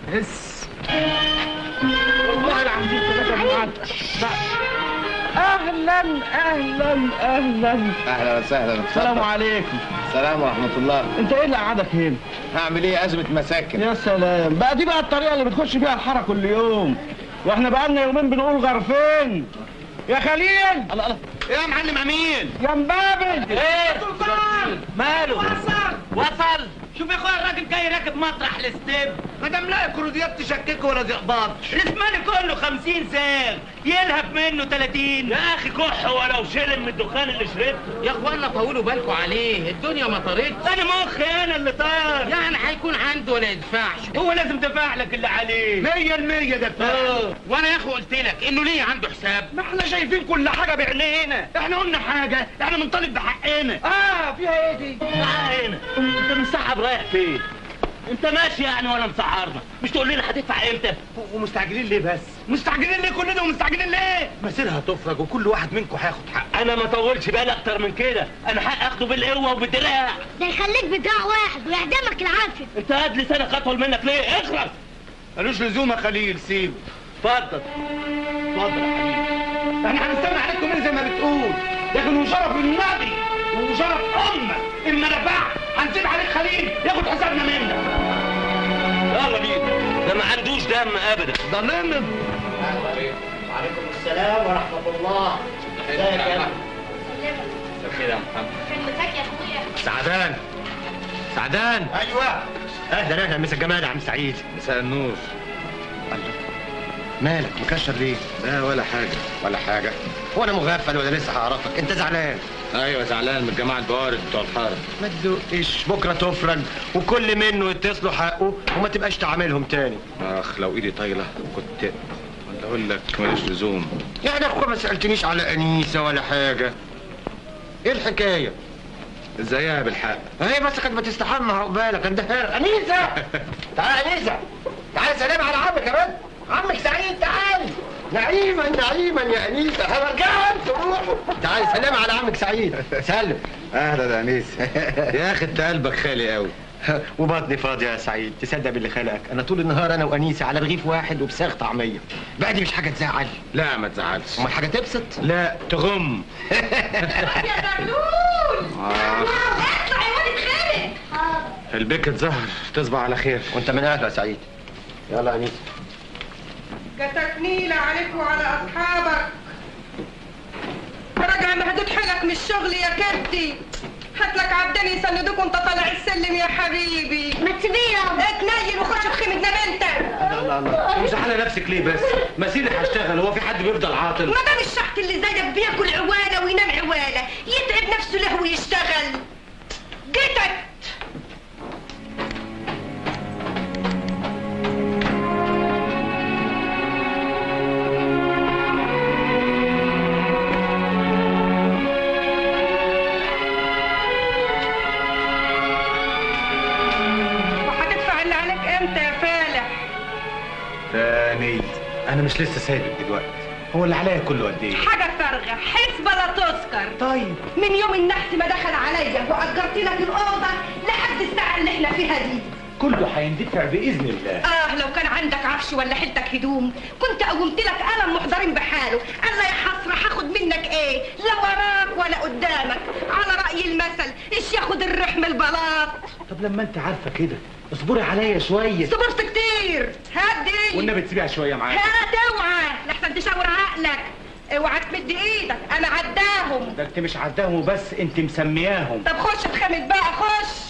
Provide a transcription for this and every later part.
بس والله العظيم ثلاثة معاك اهلا اهلا اهلا اهلا وسهلا السلام عليكم السلام ورحمه الله انت ايه اللي قعدك هنا هعمل ايه ازمه مساكن يا سلام بقى دي بقى الطريقه اللي بتخش بيها الحاره كل يوم واحنا بقالنا يومين بنقول غرفين يا خليل الله الله ايه يا معلم امين يا مبابل ايه ماله وصل وصل شوف يا اخويا الراجل جاي راكب مطرح الاستيب ما دام لاقي كروديات تشككه ولا زقباط الاسماني كله 50 ساغ يلهب منه 30 يا اخي كح ولو شلم من الدخان اللي شربته يا اخوانا طولوا بالكم عليه الدنيا ما طارتش انا مخي انا اللي طار يعني هيكون عنده ولا يدفعش هو لازم دفع لك اللي عليه 100% دفع آه. وانا يا اخو قلت لك انه ليه عنده حساب ما احنا شايفين كل حاجه بعينينا احنا قلنا حاجه احنا بنطالب بحقنا اه فيها ايه دي تعال هنا انت مسحب رايح فين انت ماشي يعني ولا مسحرنا مش تقول لنا هتدفع امتى ومستعجلين ليه بس مستعجلين ليه كلنا ومستعجلين ليه مسيرها تفرج وكل واحد منكم هياخد حق انا ما طولش بالي اكتر من كده انا حق اخده بالقوه وبالدراع ده يخليك بتاع واحد ويعدمك العافيه انت قد لسانك اطول منك ليه اخرس ملوش لزوم يا خليل سيبه اتفضل اتفضل يا حبيبي احنا هنستنى عليكم ايه زي ما بتقول لكن وشرف النبي وشرف امك ان نفعت هنسيب عليك خليل ياخد حسابنا منك يلا بينا ده ما عندوش دم ابدا ده نمم وعليكم السلام ورحمه الله ازيك يا كده يا محمد خدمتك يا اخويا سعدان سعدان ايوه اهلا اهلا مسا الجمال يا عم سعيد مساء النور مالك مكشر ليه؟ لا ولا حاجه ولا حاجه هو انا مغفل ولا لسه هعرفك انت زعلان ايوه زعلان من الجماعه البوارد بتوع الحاره ما تدقش بكره تفرج وكل منه يتصلوا حقه وما تبقاش تعاملهم تاني اخ لو ايدي طايله كنت ولا اقول لك ملوش لزوم يعني يا اخويا ما سالتنيش على انيسه ولا حاجه ايه الحكايه؟ ازيها بالحق هي بس كانت بتستحمى عقبالك اندهار انيسه تعالى انيسه تعالى سلام على عمك يا بنت عمك سعيد تعالي نعيما نعيما يا انيسه هرجعك تروحوا تعالي سلام على عمك سعيد سلم اهلا يا انيس يا اخي انت قلبك خالي قوي وبطني فاضيه يا سعيد تصدق باللي خلقك انا طول النهار انا وانيسه على رغيف واحد وبساغ طعميه بقى دي مش حاجه تزعل لا ما تزعلش امال حاجه تبسط لا تغم يا زغلول اطلع يا واد اتخانق البيك اتظهر تصبح على خير وانت من اهله يا سعيد يلا يا انيسه جاتك نيلة عليك وعلى أصحابك راجع مهدود حيلك من الشغل يا كبتي هاتلك عبدين يسندوك وانت طالع السلم يا حبيبي ما تسيبيه اتنيل وخش في خيمة نام انت الله الله مش على نفسك ليه بس مسيري هشتغل هو في حد بيفضل عاطل ما دام الشحت اللي زيك بياكل عوالة وينام عوالة يتعب نفسه له ويشتغل جيتك وهتدفع اللي عليك امتى يا فالح تاني انا مش لسه سايبك دلوقتي هو اللي عليا كله قد ايه حاجة فارغة حسبة لا تذكر طيب من يوم النحت ما دخل عليا وأجرت لك الأوضة لحد الساعة اللي احنا فيها دي كله هيندفع باذن الله آه لو كان عندك عفش ولا حلتك هدوم كنت قومت لك قلم محضرين بحاله الله يا حسرة هاخد منك ايه لا وراك ولا قدامك على رأي المثل ايش ياخد الريح من البلاط طب لما انت عارفه كده اصبري عليا شويه صبرت كتير هدي والنبي تسيبيها شويه معايا هات اوعى لحسن تشاور عقلك اوعى تمد ايدك انا عداهم ده انت مش عداهم وبس انت مسمياهم طب خش اتخمد بقى خش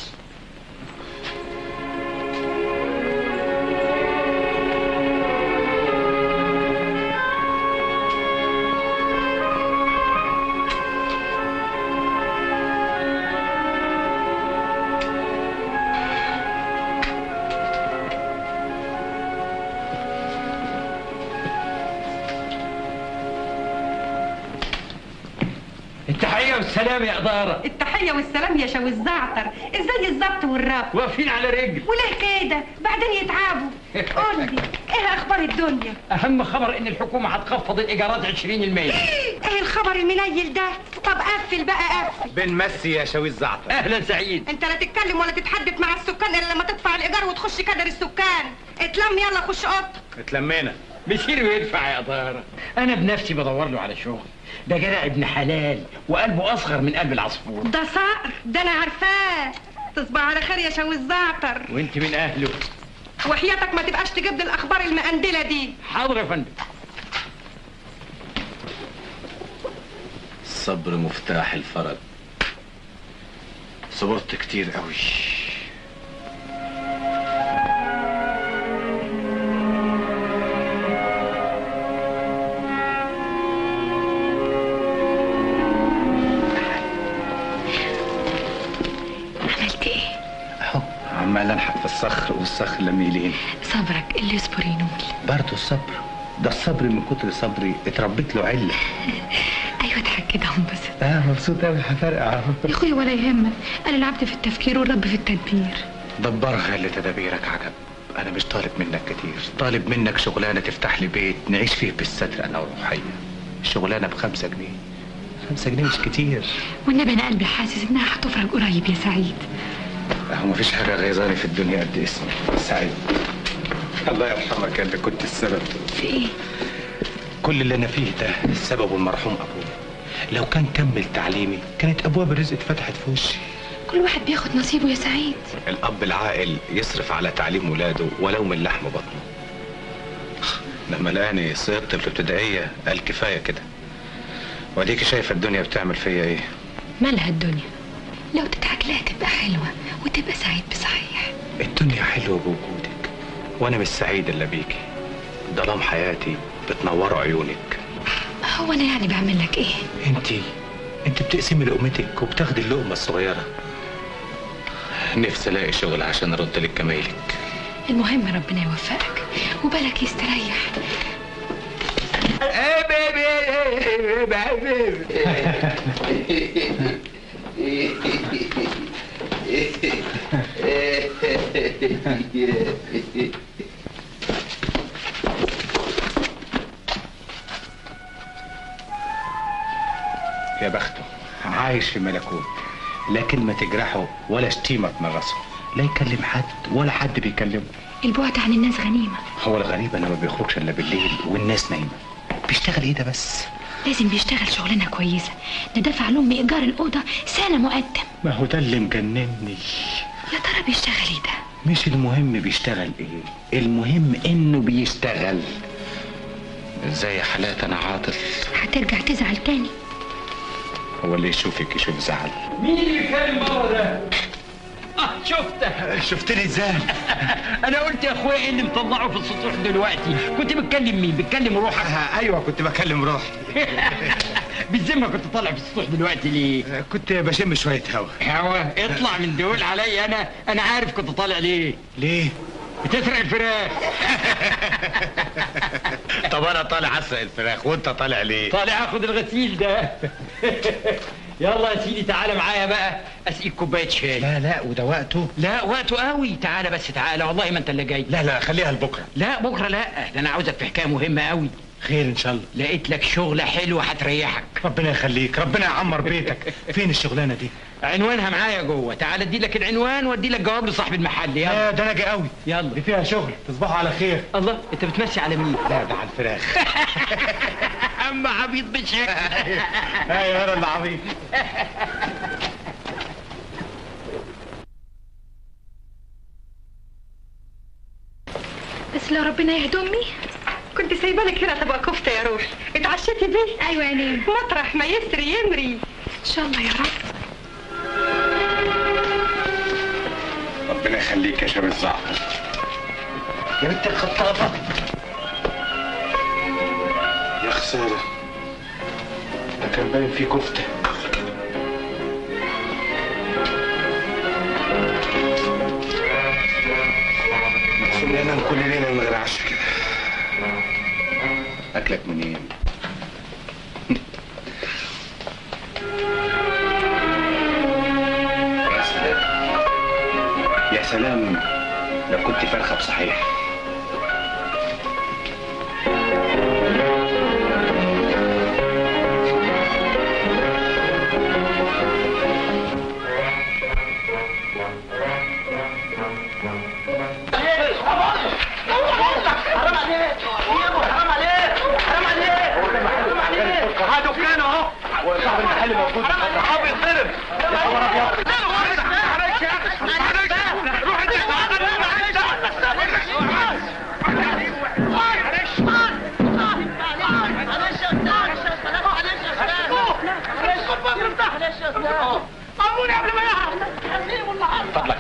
التحيه والسلام يا اداره التحية والسلام يا شو الزعتر ازاي الزبط والربط واقفين على رجل وليه كده بعدين يتعبوا قول لي ايه اخبار الدنيا اهم خبر ان الحكومه هتخفض الايجارات 20% ايه ايه الخبر المنيل ده طب قفل بقى قفل بنمسي يا شوي الزعتر اهلا سعيد انت لا تتكلم ولا تتحدث مع السكان الا لما تدفع الايجار وتخش كدر السكان اتلم يلا خش اوضتك اتلمينا مسير ويدفع يا طهارة انا بنفسي بدور له على شغل ده جدع ابن حلال وقلبه اصغر من قلب العصفور ده صقر ده انا عارفاه تصبح على خير يا شوي الزعتر وانت من اهله وحياتك ما تبقاش تجيب لي الاخبار المقندله دي حاضر يا فندم الصبر مفتاح الفرج صبرت كتير قوي عملت ايه؟ اهو عمال انحت في الصخر والصخر لم يلين صبرك اللي يصبر ينول برضه الصبر ده الصبر من كتر صبري اتربيت له عله ايوه اضحك كده وانبسط اه مبسوط قوي هفرقع يا اخويا ولا يهمك انا العبد في التفكير والرب في التدبير دبرها اللي تدابيرك عجب انا مش طالب منك كتير طالب منك شغلانه تفتح لي بيت نعيش فيه بالستر انا وروحيه شغلانه بخمسة جنيه خمسة جنيه مش كتير والنبي انا قلبي حاسس انها هتفرج قريب يا سعيد اهو مفيش حاجه غيظاني في الدنيا قد اسمي سعيد الله يرحمك انت كنت السبب في ايه؟ كل اللي انا فيه ده سببه المرحوم ابويا لو كان كمل تعليمي كانت ابواب الرزق اتفتحت في وشي كل واحد بياخد نصيبه يا سعيد الاب العاقل يصرف على تعليم ولاده ولو من لحم بطنه لما لقاني صيغت في الابتدائيه قال كفايه كده واديكي شايفه الدنيا بتعمل فيا ايه مالها الدنيا لو تضحك لها تبقى حلوة وتبقى سعيد بصحيح الدنيا حلوه بوجودك وانا مش سعيد الا بيكي ظلام حياتي بتنور عيونك هو انا يعني بعمل لك ايه؟ انتي انت بتقسمي لقمتك وبتاخدي اللقمه الصغيره نفسي الاقي شغل عشان ارد لك جمايلك المهم ربنا يوفقك وبالك يستريح يا بخته عايش في ملكوت لا كلمة تجرحه ولا شتيمة تمرسه لا يكلم حد ولا حد بيكلمه البعد عن الناس غنيمة هو الغريب انه ما بيخرجش الا بالليل والناس نايمة بيشتغل ايه ده بس لازم بيشتغل شغلانة كويسة ده دفع لأمي إيجار الأوضة سنة مقدم ما هو ده اللي مجنني يا ترى بيشتغل ايه ده؟ مش المهم بيشتغل ايه المهم انه بيشتغل ازاي يا حالات انا عاطف هترجع تزعل تاني هو اللي يشوفك يشوف زعل مين اللي بيتكلم بره ده؟ اه شفته شفتني ازاي انا قلت يا اخويا ايه اللي مطلعه في السطوح دلوقتي كنت بتكلم مين بتكلم روحك ايوه كنت بكلم روحي بالذمه كنت طالع في السطوح دلوقتي ليه كنت بشم شويه هوا هوا اطلع من دول عليا انا انا عارف كنت طالع ليه ليه بتسرق الفراخ طب انا طالع اسرق الفراخ وانت طالع ليه طالع اخد الغسيل ده يلا يا سيدي تعالى معايا بقى اسقيك كوبايه شاي لا لا وده وقته لا وقته قوي تعالى بس تعالى والله ما انت اللي جاي لا لا خليها لبكره لا بكره لا ده انا عاوزك في حكايه مهمه قوي خير ان شاء الله لقيت لك شغله حلوه هتريحك ربنا يخليك ربنا يعمر بيتك فين الشغلانه دي عنوانها معايا جوه تعالى ادي لك العنوان وادي لك جواب لصاحب المحل يلا لا ده انا جاي قوي يلا دي فيها شغل تصبحوا على خير الله انت بتمسي على مين لا ده على الفراخ اما عبيط بشكل ايوه انا اللي عبيط بس لو ربنا يهدي أمي كنت سايبه لك هنا طبق كفته يا روحي اتعشيتي بيه أيوة يا نيم مطرح ما يسري يمري إن شاء الله يا رب ربنا يخليك يا شاب الزعتر يا بنت الخطابه يا خساره ده كان باين فيه كفته سيبني انام كل ليله من غير عشاء كده اكلك منين يا سلام يا سلام لو كنت فرخه بصحيح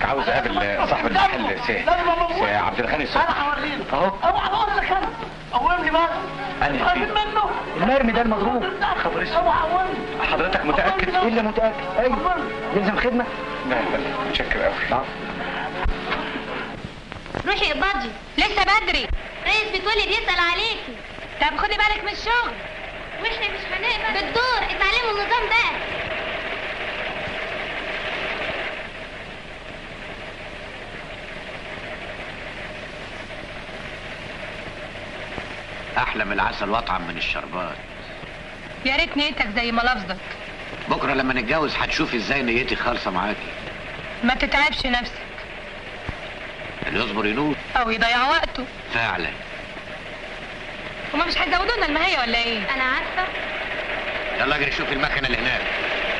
عاوز اقابل صاحب المحل سي سي عبد الغني الصبحي انا هوريك اهو اوعى اقول لك انا قومني بقى أنهي خايف فيه؟ منه المرمي ده المضروب خبر اسود اوعى قومني حضرتك متاكد ايه اللي متاكد ايوه يلزم خدمه لا لا متشكر قوي روحي يا بادجي لسه بدري رئيس بتولي بيسأل عليكي طب خدي بالك من الشغل واحنا مش هنقبل بالدور اتعلموا النظام ده احلى من العسل واطعم من الشربات يا ريت نيتك زي ما لفظك بكره لما نتجوز هتشوفي ازاي نيتي خالصه معاكي ما تتعبش نفسك اللي يصبر ينول او يضيع وقته فعلا هما مش هيزودوا لنا المهية ولا ايه انا عارفه يلا اجري شوف المكنه اللي هناك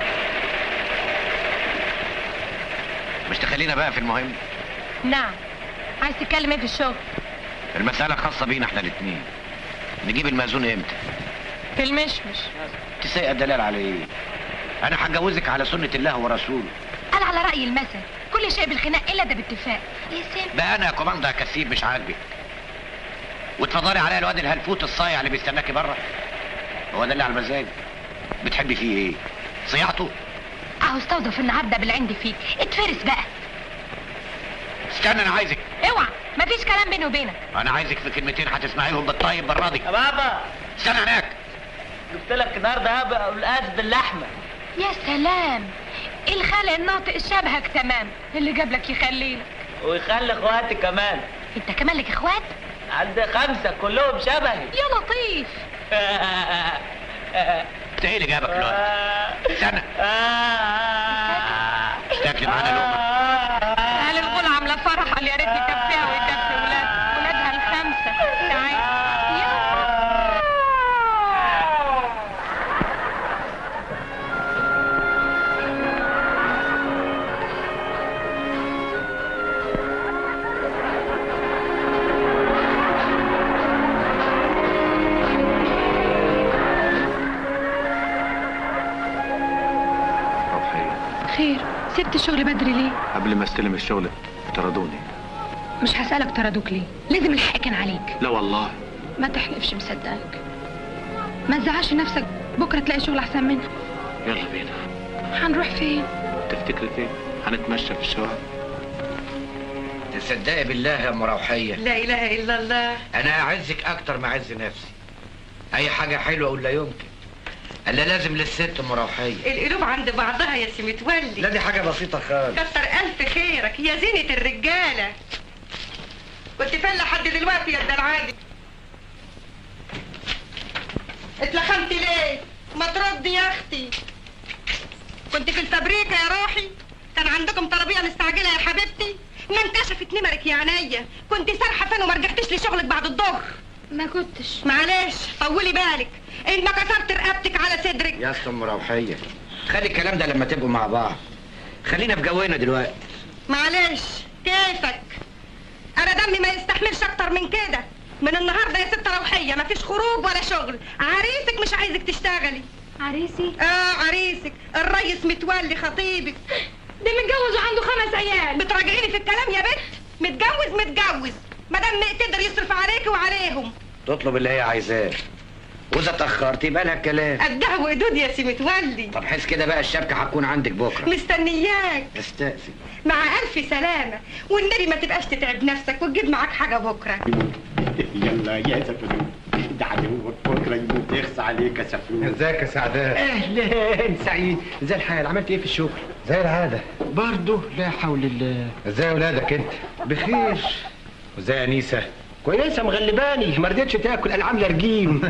مش تخلينا بقى في المهم نعم عايز تتكلم ايه في الشغل المساله خاصه بينا احنا الاثنين نجيب المأذون امتى في المشمش تسيء الدلال على ايه انا هتجوزك على سنه الله ورسوله قال على رأي المثل كل شيء بالخناق الا ده باتفاق يا سيم بقى انا يا كوماندا كثير مش عاجبك وتفضلي عليا الواد الهلفوت الصايع اللي بيستناكي بره هو ده اللي على المزاج بتحبي فيه ايه صياعته اهو استوظف النهارده بالعند فيك اتفرس بقى استنى انا عايزك اوعى مفيش كلام بيني وبينك انا عايزك في كلمتين هتسمعيهم بالطيب بالراضي يا بابا استنى هناك جبت لك النهارده هبقى والقاس باللحمه يا سلام الخالق الناطق شبهك تمام اللي جاب لك يخليلك ويخلي اخواتي كمان انت كمان لك اخوات عندي خمسه كلهم شبهي يا لطيف انت ايه اللي جابك الواد استنى تاكلي معانا لقمه اهل الغول عامله فرح اللي يا ريت يكفيها ويكفي ولاد ولادها الخمسه تعالي روحية خير سبت الشغل بدري ليه قبل ما استلم الشغل طردوني مش هسألك طردوك ليه لازم الحق كان عليك لا والله ما تحلفش مصدقك ما تزعلش نفسك بكره تلاقي شغل احسن منها يلا بينا هنروح فين تفتكري فين هنتمشى في الشوارع تصدقي بالله يا ام روحيه لا اله الا الله انا اعزك اكتر ما اعز نفسي اي حاجه حلوه ولا يمكن الا لازم للست ام روحيه القلوب عند بعضها يا سي متولي لا دي حاجه بسيطه خالص كتر الف خيرك يا زينة الرجالة كنت فين لحد دلوقتي يا الدلعادي اتلخمت ليه ما تردي يا اختي كنت في الفبريكة يا روحي كان عندكم طلبية مستعجلة يا حبيبتي ما انكشفت نمرك يا عينيا كنت سارحة فين وما رجعتش لشغلك بعد الظهر ما كنتش معلش طولي بالك ان ما كسرت رقبتك على صدرك يا اسطى ام روحيه خلي الكلام ده لما تبقوا مع بعض خلينا في جونا دلوقتي معلش كيفك انا دمي ما يستحملش اكتر من كده من النهارده يا ست روحيه مفيش خروج ولا شغل عريسك مش عايزك تشتغلي عريسي اه عريسك الريس متولي خطيبك ده متجوز وعنده خمس عيال بتراجعيني في الكلام يا بنت متجوز متجوز مادام تقدر يصرف عليك وعليهم تطلب اللي هي عايزاه واذا اتاخرت يبقى لها الكلام قدها وقدود يا سي متولي طب حس كده بقى الشبكه هتكون عندك بكره مستنياك استأذن مع الف سلامه والنبي ما تبقاش تتعب نفسك وتجيب معاك حاجه بكره يلا يا سفلو ده عدوك بكره يموت يخص عليك يا سفلو ازيك يا سعداء اهلا سعيد زي الحال عملت ايه في الشغل زي العاده برضه لا حول الله ازاي ولادك انت بخير وازاي انيسه كويسه مغلباني ما رضيتش تاكل انا عامله رجيم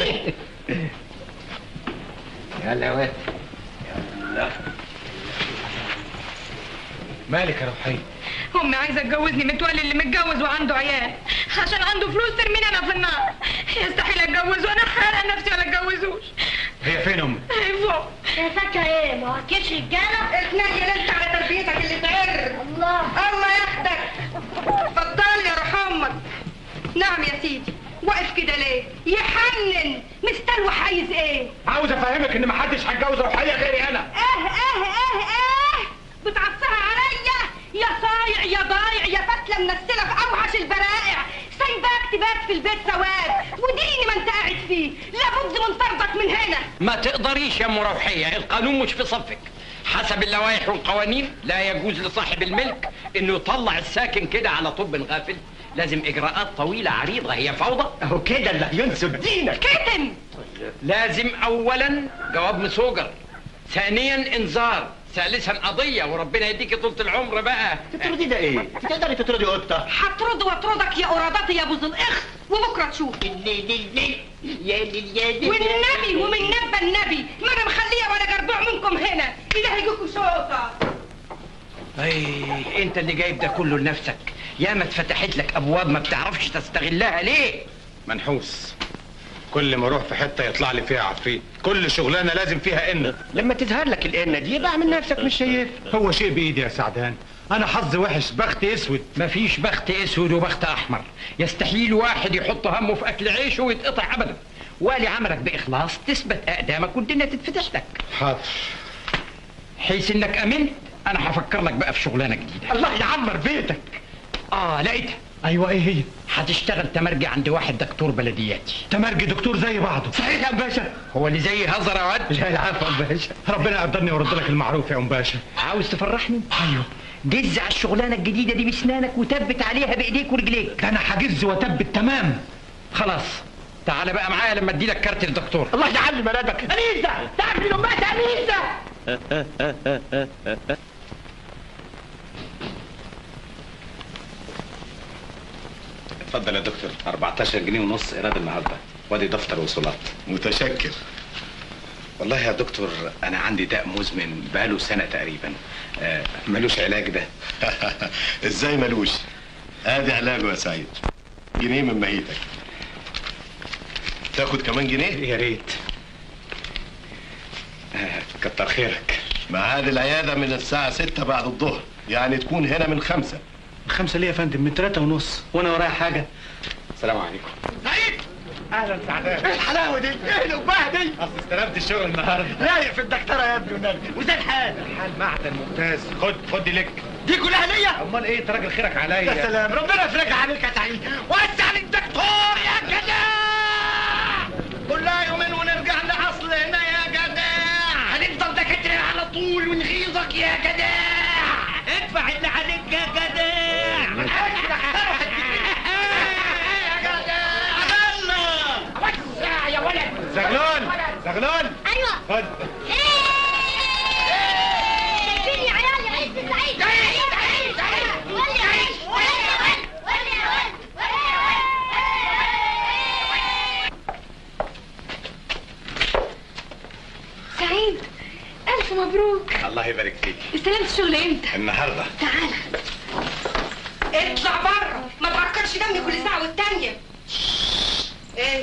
يلا يا واد مالك يا روحيه امي عايزه تجوزني متولي اللي متجوز وعنده عيال عشان عنده فلوس ترميني انا في النار يستحيل اتجوز وانا حارقه نفسي ولا اتجوزوش هي فين امك هي فوق يا فاكره ايه ما وكلش رجاله اتنيل انت على تربيتك اللي تعر الله الله ياخدك اتفضل يا روح امك نعم يا سيدي واقف كده ليه يحنن مستلوح عايز ايه عاوز افهمك ان محدش هيتجوز روحيه غيري انا اه اه اه اه بتعصها عليا يا واصله منسله في اوحش البرائع سايباك تبات في البيت سواد وديني ما انت قاعد فيه لابد من طردك من هنا ما تقدريش يا ام روحيه القانون مش في صفك حسب اللوائح والقوانين لا يجوز لصاحب الملك انه يطلع الساكن كده على طب غافل لازم اجراءات طويله عريضه هي فوضى اهو كده اللي هينسب دينك كتم لازم اولا جواب مسوجر ثانيا انذار ثالثا قضيه وربنا يديكي طولة العمر بقى تطردي ده ايه؟ تقدري تطردي قطه هطرد واطردك يا قراداتي يا بوز الاخ وبكره تشوف والنبي ومن نبى النبي ما انا مخليه ولا جربوع منكم هنا اذا هيجيكم شوطه اي انت اللي جايب ده كله لنفسك يا ما اتفتحت لك ابواب ما بتعرفش تستغلها ليه منحوس كل ما اروح في حته يطلع لي فيها عفريت كل شغلانه لازم فيها ان لما تظهر لك القنه دي يبقى اعمل نفسك مش شايف هو شيء بايدي يا سعدان انا حظي وحش بخت اسود مفيش بخت اسود وبخت احمر يستحيل واحد يحط همه في اكل عيشه ويتقطع ابدا والي عملك باخلاص تثبت اقدامك والدنيا تتفتح لك حاضر حيث انك امنت انا هفكر لك بقى في شغلانه جديده الله يعمر بيتك اه لقيتها ايوه ايه هي هتشتغل تمرجي عند واحد دكتور بلدياتي تمرجي دكتور زي بعضه صحيح يا ام باشا هو اللي زي هزر يا واد لا العفو يا ام باشا ربنا يقدرني ويرد لك المعروف يا ام باشا عاوز تفرحني ايوه جز على الشغلانه الجديده دي بسنانك وثبت عليها بايديك ورجليك ده انا هجز واتبت تمام خلاص تعال بقى معايا لما ادي لك كارت الدكتور الله يعلم ملابك انيسه تعرفي لو مات انيسه اتفضل يا دكتور 14 جنيه ونص ايراد النهارده وادي دفتر وصولات متشكر والله يا دكتور انا عندي داء مزمن بقاله سنه تقريبا آه ملوش علاج ده ازاي ملوش ادي علاجه يا سعيد جنيه من مهيتك تاخد كمان جنيه يا ريت آه كتر خيرك ميعاد العيادة من الساعة ستة بعد الظهر يعني تكون هنا من خمسة خمسة ليه يا فندم من ثلاثة ونص وانا ورايا حاجة السلام عليكم اهلا سعدان ايه الحلاوه دي؟ ايه القبعه دي؟ اصل استلمت الشغل النهارده رايق في الدكتوره يا ابني والنبي وزي الحال الحال معدن ممتاز خد خد دي لك دي كلها ليا امال ايه انت راجل خيرك عليا يا سلام ربنا يفرجها عليك يا سعيد وسع للدكتور يا جدع كلها يومين ونرجع لاصلنا يا جدع هنفضل دكاتره على طول ونغيظك يا جدع ادفع اللي عليك يا جدع يا جدع عملنا وسع يا ولد زغلول زغلول ايوه خد شايفين يا عيال يا عيال سعيد سعيد سعيد سعيد قول يا عيال قول يا ولد قول يا ولد قول يا سعيد ألف مبروك الله يبارك فيك استلمت الشغل امتى؟ النهارده تعال اطلع بره ما تعكرش دمي كل ساعه والتانيه ايه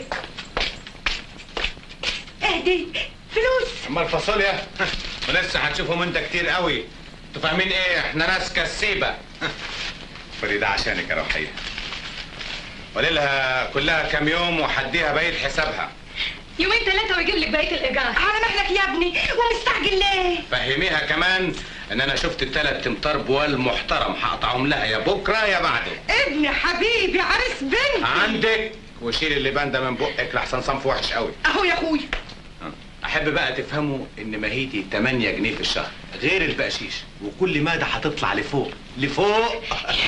ايه دي فلوس اما الفاصوليا ولسه هتشوفوا من ده كتير قوي انتوا فاهمين ايه احنا ناس كسيبه خدي ده عشانك يا روحيه قولي لها كلها كام يوم وحديها بقيه حسابها يومين ثلاثة ويجيب لك بقية الإيجار على مهلك يا ابني ومستعجل ليه فهميها كمان ان انا شفت التلات امتار بوال محترم هقطعهم لها يا بكره يا بعده ابني حبيبي عريس بنتي عندك وشيل اللبان ده من بقك لحسن صنف وحش قوي اهو يا اخويا احب بقى تفهموا ان ماهيتي 8 جنيه في الشهر غير البقشيش وكل مادة هتطلع لفوق لفوق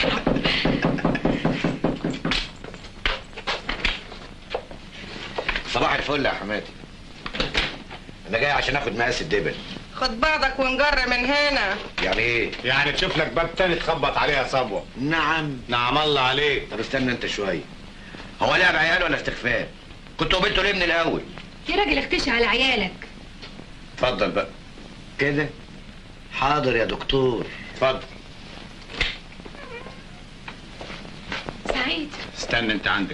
صباح الفل يا حماتي انا جاي عشان اخد مقاس الدبل خد بعضك ونجر من هنا يعني ايه يعني تشوف لك باب تاني تخبط عليها صبوه نعم نعم الله عليك طب استنى انت شويه هو لعب عيال ولا استخفاف كنت قبلته ليه من الاول يا راجل اختشي على عيالك اتفضل بقى كده حاضر يا دكتور اتفضل سعيد استنى انت عندك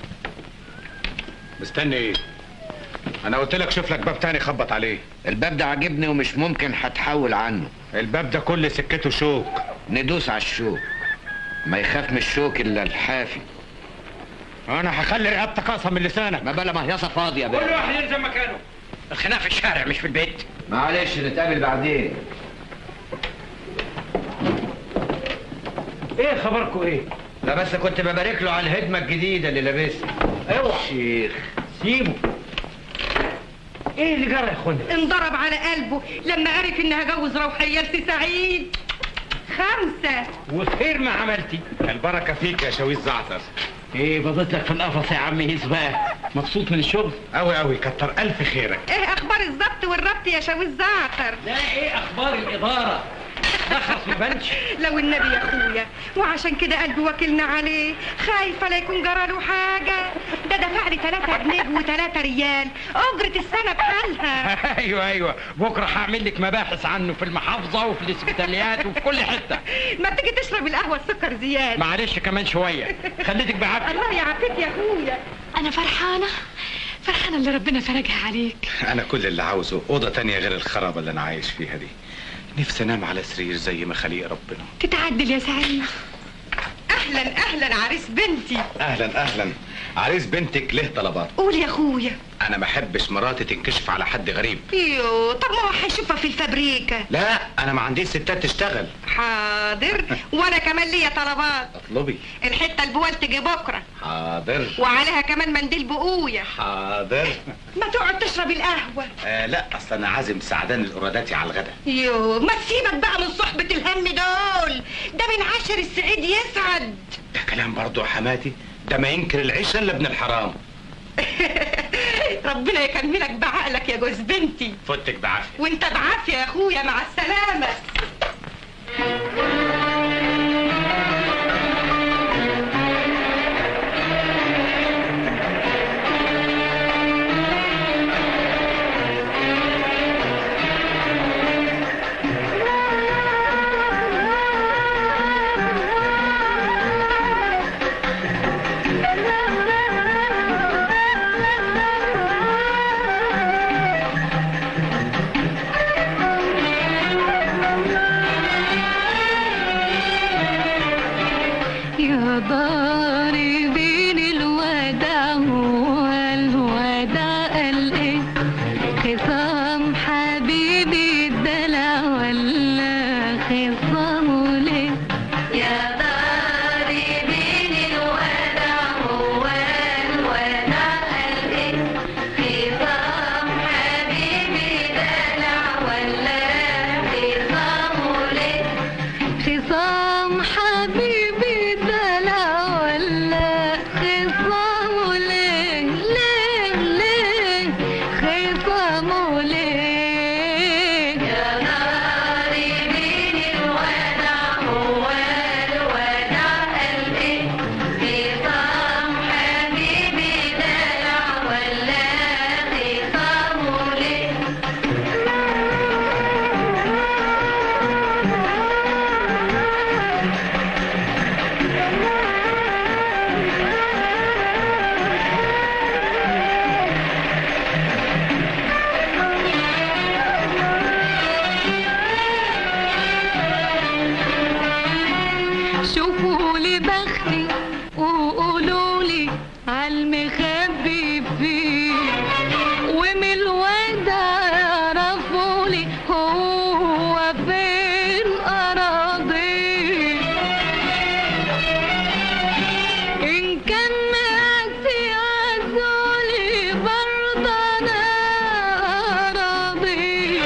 مستني ايه انا قلت لك شوف لك باب تاني خبط عليه الباب ده عاجبني ومش ممكن هتحول عنه الباب ده كل سكته شوك ندوس على الشوك ما يخاف من الشوك الا الحافي انا هخلي رقبتك اقصى من لسانك ما بلا مهيصه فاضيه كل بقى واحد يلزم مكانه الخناقه في الشارع مش في البيت معلش نتقابل بعدين ايه خبركم ايه لا بس كنت ببارك له على الهدمه الجديده اللي لابسها اوعى شيخ سيبه ايه اللي جرى يا اخوانا انضرب على قلبه لما عرف انها جوز روحية سي سعيد خمسة وخير ما عملتي البركه فيك يا شويش زعتر ايه بضيت لك في القفص يا عم هيس بقى مبسوط من الشغل قوي قوي كتر الف خيرك ايه اخبار الضبط والربط يا شاويش زعتر لا ايه اخبار الاداره لخص ما بانش لو النبي يا اخويا وعشان كده قلبي وكلنا عليه خايفه لا يكون جراله حاجه ده دفع لي 3 جنيه و3 ريال اجره السنه بحالها ايوه ايوه بكره هعمل لك مباحث عنه في المحافظه وفي الاسبيتاليات وفي كل حته ما تيجي تشرب القهوه السكر زياده معلش كمان شويه خليتك بعافيه الله يعافيك يا اخويا انا فرحانه فرحانه اللي ربنا فرجها عليك انا كل اللي عاوزه اوضه تانية غير الخرابه اللي انا عايش فيها دي نفسي انام على سرير زي ما خليق ربنا تتعدل يا سعيد اهلا اهلا عريس بنتي اهلا اهلا عريس بنتك له طلبات قول يا اخويا انا ما احبش مراتي تنكشف على حد غريب يو طب ما هو هيشوفها في الفابريكا لا انا ما عنديش ستات تشتغل حاضر وانا كمان ليا طلبات اطلبي الحته البوال تجي بكره حاضر وعليها كمان منديل بقويه حاضر ما تقعد تشرب القهوه آه لا اصل انا عازم سعدان القراداتي على الغدا يو ما تسيبك بقى من صحبة الهم دول ده من عشر السعيد يسعد ده كلام برضه يا حماتي ده ما ينكر العيشه الا ابن الحرام ربنا يكملك بعقلك يا جوز بنتي فوتك بعافيه وانت بعافية يا اخويا مع السلامة يا ضاربين الوداع والوداع الايه خصام حبيبي الدلع ولا خصامه ليه يا ضاربين الوداع والوداع الايه خصام حبيبي دلع ولا خصامه ليه خصام حبيبي دلع ولا خصامه ليه ليه ليه خصامه ليه يا ناري بين الوداع هو الوداع الايه خصام حبيبي دلع ولا خصامه ليه شوفوا لي بختي وقولوا لي عالمخبي فيه ومن الوداع يعرفوا لي هو فين أراضيه إن كان ماسي عزولي برضه أنا راضي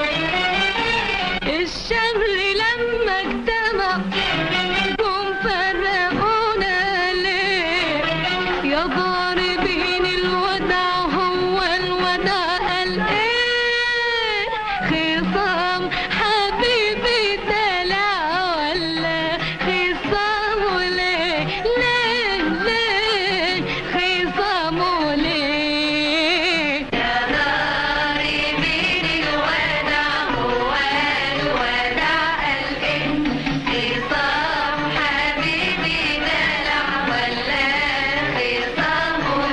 الشمل لما اجتمع جم فرقونا ليه يا ضاربين الوداع هو الوداع قال ايه خصام حبيبي دلع ولا خصامه ليه ليه ليه خصامه ليه يا ضاربين الوداع هو الوداع قال ايه خصام حبيبي دلع ولا خصامه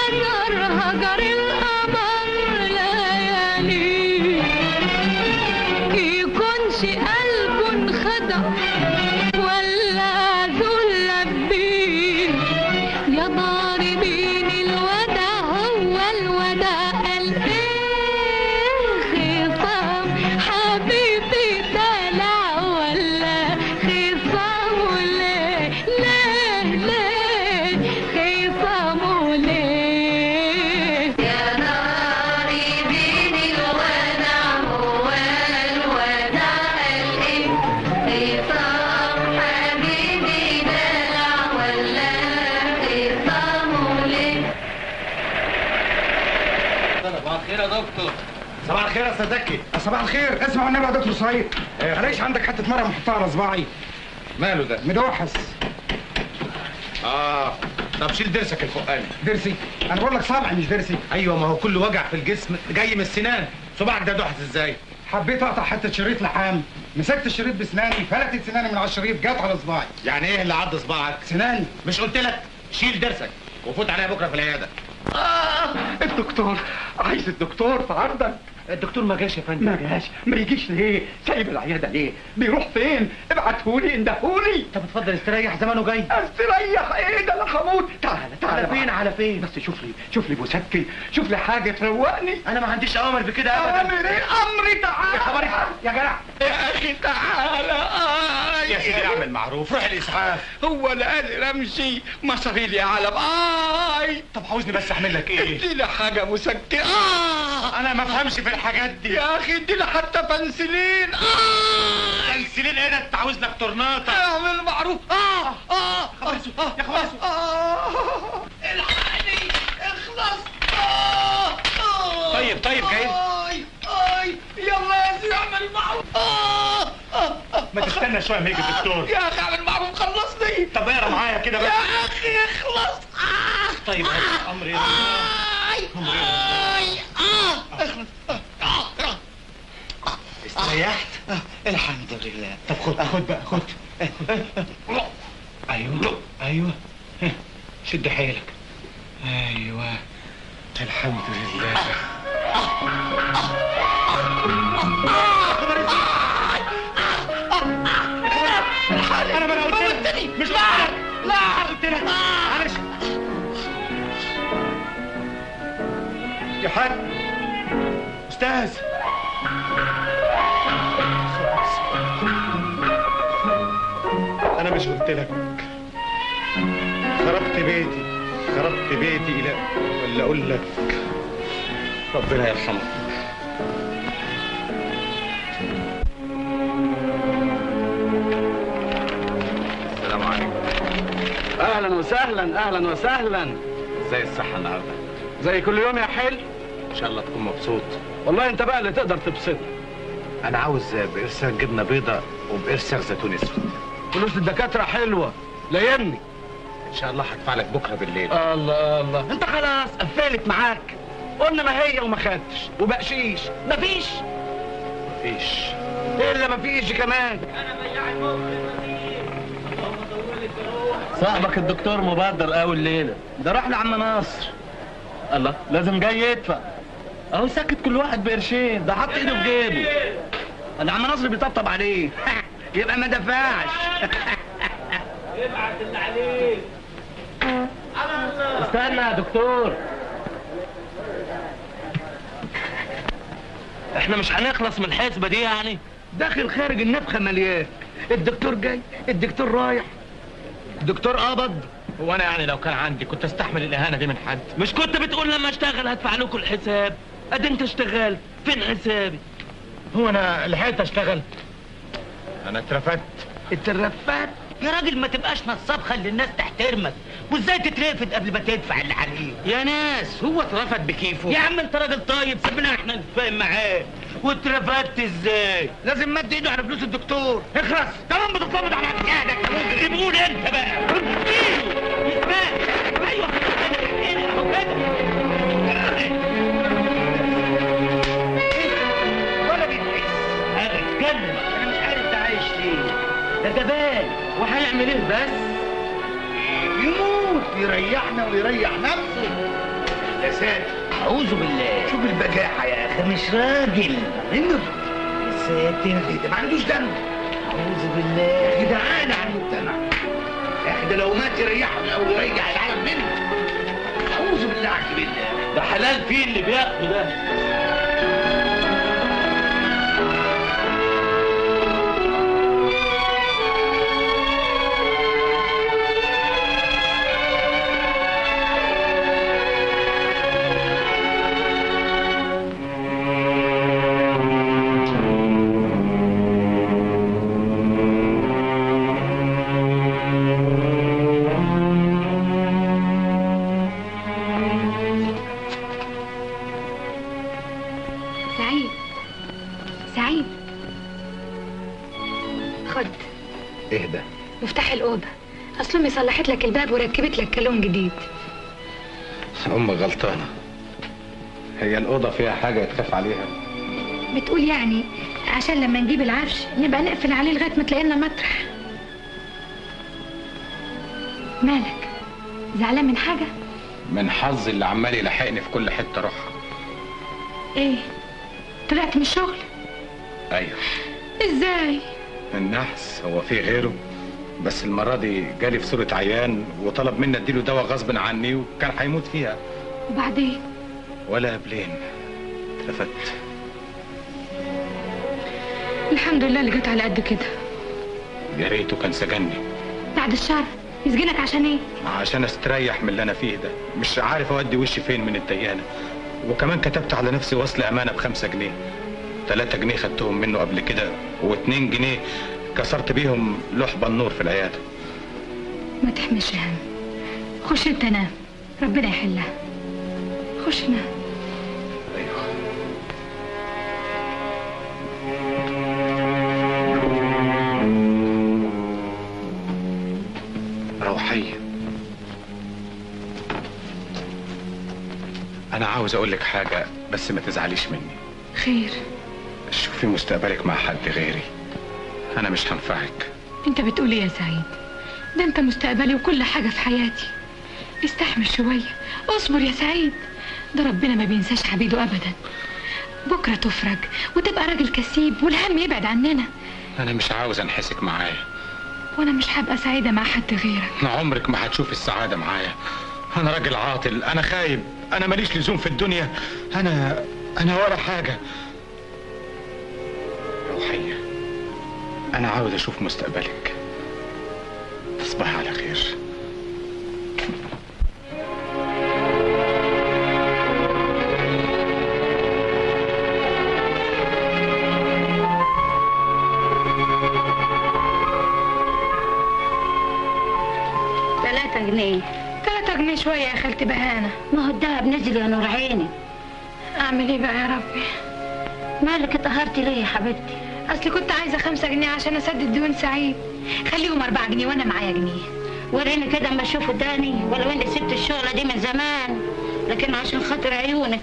هجر هجر القمر ليالي يكونش قلبه انخدع ولا ذل بيه يا ضاربين الوداع هو الوداع قال ايه خصام حبيبي دلع ولا خصام ليه ليه ليه خصام ليه يا ضاربين الوداع هو الوداع قال ايه خصام حبيبي دلع ولا خصام ليه صباح الخير يا دكتور صباح الخير يا صدقي صباح الخير اسمع والنبي يا دكتور سعيد معلش عندك حته مره محطها على صباعي ماله ده؟ مدوحس اه طب شيل ضرسك الفوقاني ضرسي انا بقول لك صابعي مش ضرسي ايوه ما هو كل وجع في الجسم جاي من السنان صباعك ده دحس ازاي؟ حبيت اقطع حته شريط لحام مسكت الشريط بسناني فلتت سناني من على الشريط جت على صباعي يعني ايه اللي عض صباعك؟ سناني مش قلت لك شيل ضرسك وفوت عليا بكره في العياده آه الدكتور عايز الدكتور في عرضك الدكتور ما جاش يا فندم ما جاش ما يجيش ليه سايب العياده ليه بيروح فين ابعتهولي اندهولي طب اتفضل استريح زمانه جاي استريح ايه ده انا هموت تعالى تعالى على فين على فين بس شوف لي شوف لي مسكن شوف لي حاجه تروقني انا ما عنديش اوامر بكده ابدا امر ايه امري تعالى يا خبر يا جدع يا اخي تعالى آه يا سيدي اعمل معروف روح الاسعاف هو انا قادر امشي مصاري لي على اي طب عاوزني بس اعمل لك ايه؟ اديني حاجه مسكنه اه انا ما افهمش في الحاجات دي يا اخي اديني حتى بنسلين اه بنسلين ايه ده انت عاوز لك طرناطه اعمل معروف اه اه اه يا خلاص اه الحقني اخلص اه آه. طيب طيب جاي اي اي يلا يا سيدي اعمل معروف اه اه آه. ما تستنى شويه ما يجي الدكتور يا اخي اعمل معروف خلصني طب اقرا معايا كده يا بقى اخي اخلص آه. طيب هات امر ايه اي اي اه اخلص آه. آه. آه. استريحت آه. الحمد لله طب خد خد بقى خد ايوه ايوه شد حيلك ايوه الحمد لله انا ما انا قلت لك مش بعرف لا قلت لك معلش يا حاج استاذ انا مش قلت لك خربت بيتي خربت بيتي الى ولا اقول لك ربنا يرحمك السلام عليكم اهلا وسهلا اهلا وسهلا ازاي الصحه النهارده زي كل يوم يا حلو ان شاء الله تكون مبسوط والله انت بقى اللي تقدر تبسطني انا عاوز بقرصة جبنه بيضه وبقرصة زيتون اسود فلوس الدكاتره حلوه لايمني ان شاء الله هدفع لك بكره بالليل الله الله انت خلاص قفلت معاك قلنا ما هي وما خدتش وبقشيش مفيش مفيش الا مفيش كمان صاحبك الدكتور مبادر قوي الليله ده راح لعم ناصر الله لازم جاي يدفع اهو ساكت كل واحد بقرشين ده حط ايده في جيبه ده عم ناصر بيطبطب عليه يبقى ما دفعش ابعت اللي عليك استنى يا دكتور احنا مش هنخلص من الحسبة دي يعني داخل خارج النفخة مليان الدكتور جاي الدكتور رايح الدكتور قبض هو انا يعني لو كان عندي كنت استحمل الاهانه دي من حد مش كنت بتقول لما اشتغل هدفع لكم الحساب ادي انت اشتغلت فين حسابي هو انا لحقت اشتغل انا اترفدت اترفدت يا راجل ما تبقاش نصاب خلي الناس تحترمك وازاي تترفد قبل ما تدفع اللي عليك يا ناس هو اترفد بكيفه يا عم انت راجل طيب سيبنا احنا نتفاهم معاه واترفدت ازاي لازم مد ايده على فلوس الدكتور اخرس كمان بتطلب على اجسادك سيبهول انت بقى اديله اسمع ايوه هنا اهو كده ولا بيتحس هذا اتكلم انا مش عارف ده عايش ليه ده جبان وهيعمل ايه بس يموت يريحنا ويريح نفسه ساتر اعوذ بالله شوف البجاحه يا اخي مش راجل انه يا ساتر ده ما عندوش دم اعوذ بالله يا اخي ده عانى على المجتمع يا اخي ده لو مات يريحه او يريح العالم منه اعوذ بالله عز بالله ده حلال فيه اللي بياخده ده سعيد سعيد خد اهدى مفتاح الأوضة أصل أمي صلحت لك الباب وركبت لك كالون جديد امك غلطانه هي الاوضه فيها حاجه يتخاف عليها بتقول يعني عشان لما نجيب العفش نبقى نقفل عليه لغاية ما تلاقي لنا مطرح مالك زعلان من حاجة من حظي اللي عمال يلاحقني في كل حته اروحها ايه طلعت من الشغل ايوه ازاي النحس هو في غيره بس المره دي جالي في صوره عيان وطلب مني اديله دواء غصب عني وكان هيموت فيها وبعدين ولا قبلين اترفدت الحمد لله اللي جت على قد كده يا ريته كان سجني بعد الشر يسجنك عشان ايه عشان استريح من اللي انا فيه ده مش عارف اودي وشي فين من الديانه وكمان كتبت على نفسي وصل امانه بخمسة جنيه تلاتة جنيه خدتهم منه قبل كده واتنين جنيه كسرت بيهم لوح بنور في العياده ما تحملش هم خش انت نام ربنا يحلها خش نام روحية أنا عاوز أقول لك حاجة بس ما تزعليش مني خير شوفي مستقبلك مع حد غيري أنا مش هنفعك انت بتقول ايه يا سعيد ده انت مستقبلي وكل حاجة في حياتي استحمل شوية اصبر يا سعيد ده ربنا ما بينساش عبيده ابدا بكرة تفرج وتبقى راجل كسيب والهم يبعد عننا أنا مش عاوز أنحسك معايا وانا مش هبقى سعيدة مع حد غيرك عمرك ما هتشوف السعادة معايا أنا راجل عاطل أنا خايب أنا ماليش لزوم في الدنيا أنا أنا ولا حاجة روحية أنا عاوز أشوف مستقبلك تصبحي على خير ثلاثة جنيه ثلاثة جنيه شوية يا خالتي بهانة ما هو الدهب نزل يا نور عيني اعمل ايه بقى يا ربي مالك اتقهرتي ليه يا حبيبتي اصلي كنت عايزة خمسة جنيه عشان اسدد ديون سعيد خليهم أربعة جنيه وانا معايا جنيه وريني كده اما اشوف قدامي ولو اني سبت الشغلة دي من زمان لكن عشان خاطر عيونك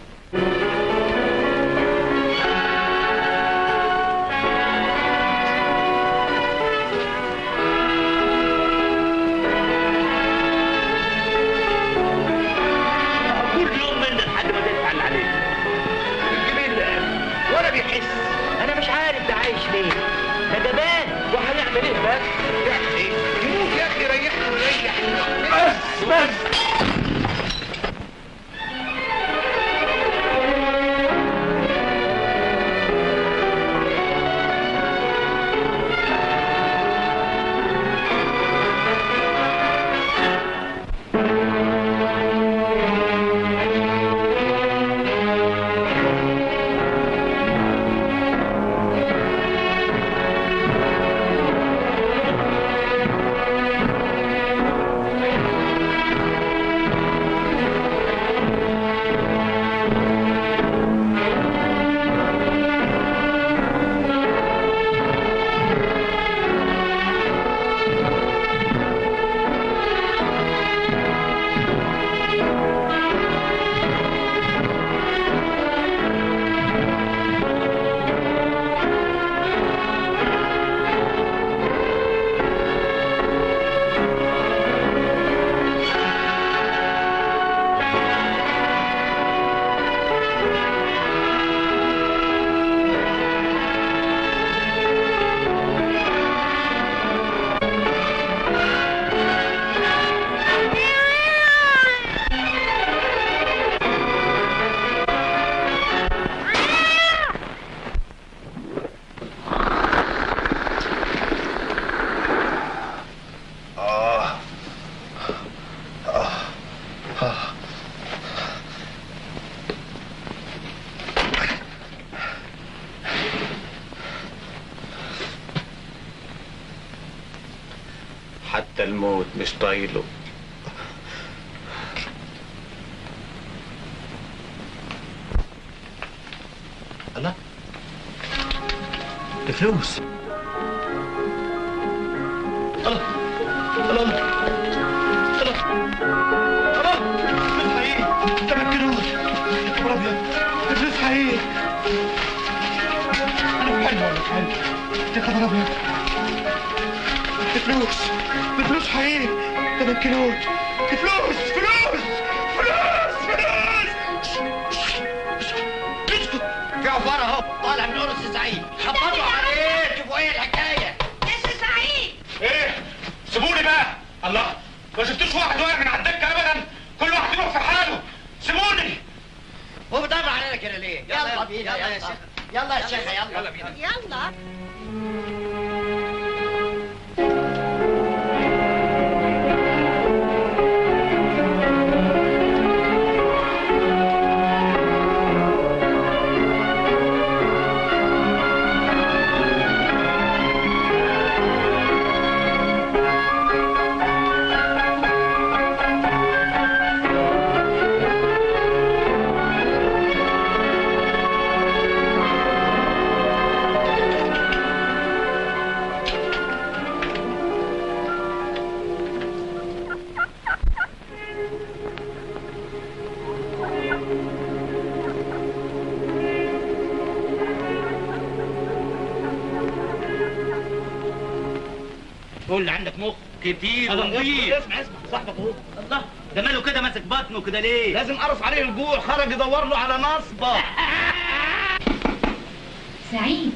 كل يوم منه لحد ما تدفع اللي عليك الجميل ولا بيحس انا مش عارف ده عايش ليه ده جبان وهيعمل ايه بس يعمل ايه يموت يا اخي ريحني وريح بس بس حتى الموت مش طايله الله ده فلوس الله الله الله الله فلوس حقيقي تمكنوش يا خبر ابيض ده فلوس حقيقي انا في حلم ولا في حلم يا خبر ابيض ده فلوس ده فلوس حقيقي تمكنوش ده فلوس فلوس فلوس فلوس اسكت في عفار اهو طالع من قرص سعيد خبطوا عليه شوفوا ايه الحكايه يا سعيد ايه سيبوني بقى الله ما شفتوش واحد واقع من على الدكه ابدا كل واحد يروح في حاله سيبوني هو بيدور علينا كده ليه يلا بينا يلا يا شيخ يلا يا شيخ يلا يلا بينا يلا قول اللي عندك مخ كتير الله، ونضيف اسمع اسمع صاحبك اهو الله ده ماله كده ماسك بطنه كده ليه؟ لازم قرص عليه الجوع خرج يدور له على نصبه سعيد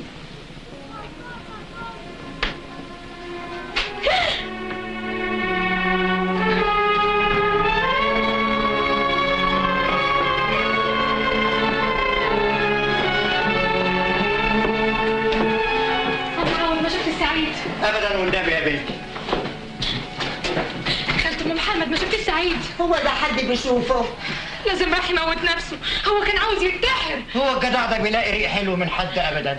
أنا أول ما شفت سعيد ابدا والنبي يا بنتي خالة أم محمد ما شفت سعيد هو ده حد بيشوفه لازم راح يموت نفسه هو كان عاوز ينتحر هو الجدع ده بيلاقي ريق حلو من حد ابدا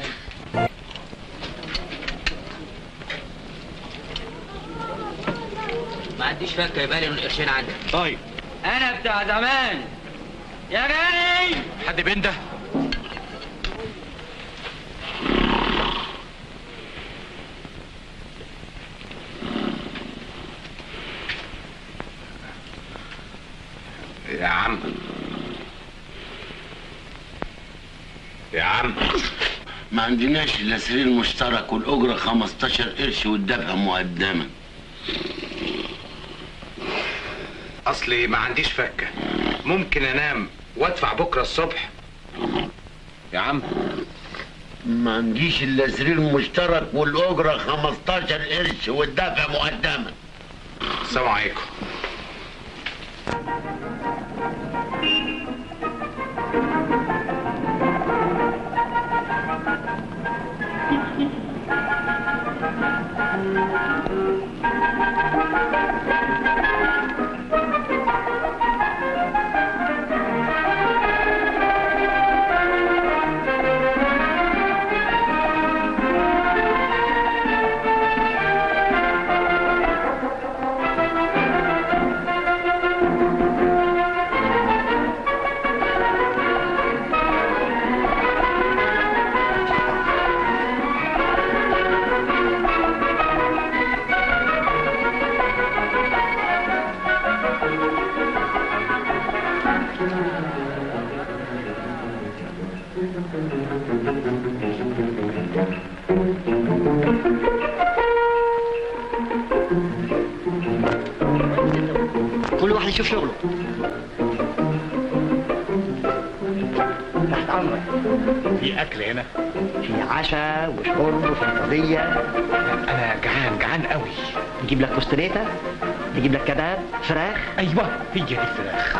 ما عنديش فكه يبقى لي قرشين عندك طيب انا بتاع زمان يا غالي حد بينده يا عم يا عم ما عندناش الا سرير مشترك والاجره 15 قرش والدفع مقدما اصلي ما عنديش فكه ممكن انام وادفع بكره الصبح يا عم ما عنديش الا سرير مشترك والاجره 15 قرش والدفع مقدما السلام عليكم كل واحد يشوف شغله تحت امرك في اكل هنا في عشاء وشرب وفطريه انا جعان جعان قوي نجيب لك كوستريتا نجيب لك كباب فراخ ايوه هي دي الفراخ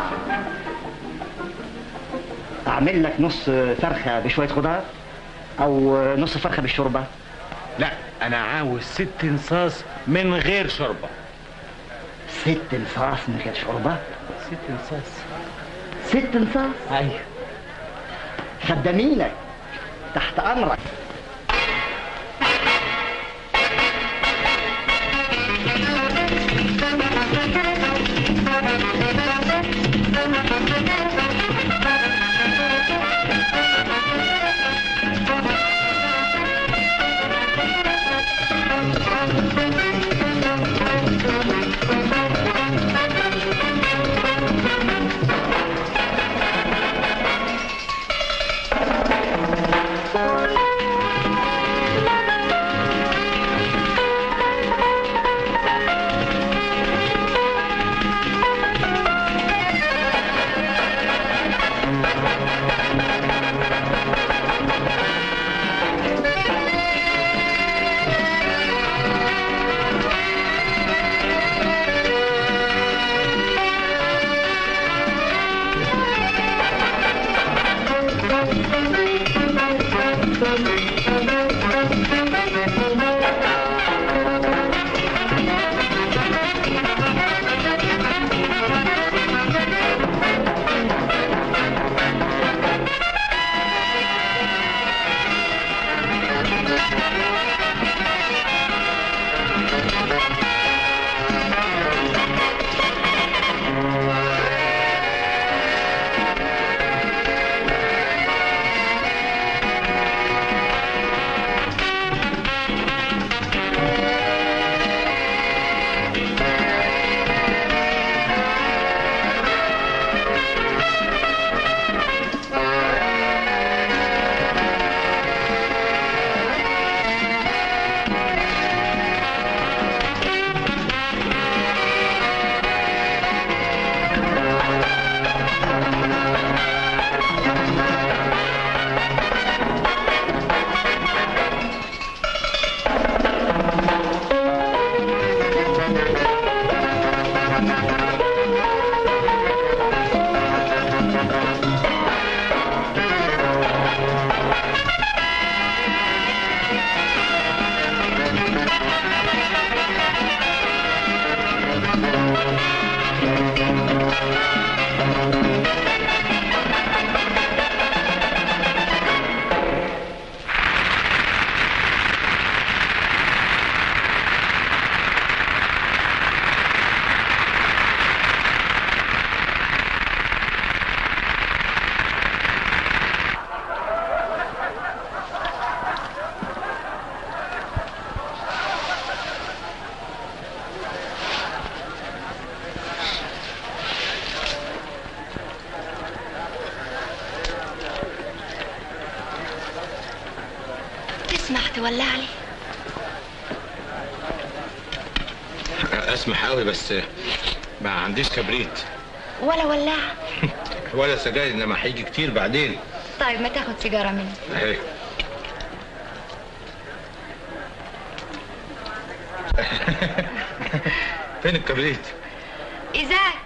اعمل لك نص فرخه بشويه خضار او نص فرخه بالشوربه لا انا عاوز ست انصاص من غير شوربه ست انصاص من غير شوربه ست انصاص ست انصاص ايوه خدامينك تحت امرك تسمح تولع لي اسمح قوي بس ما عنديش كبريت ولا ولاعة ولا سجاير انما هيجي كتير بعدين طيب ما تاخد سيجارة مني اهي فين الكبريت إيزاك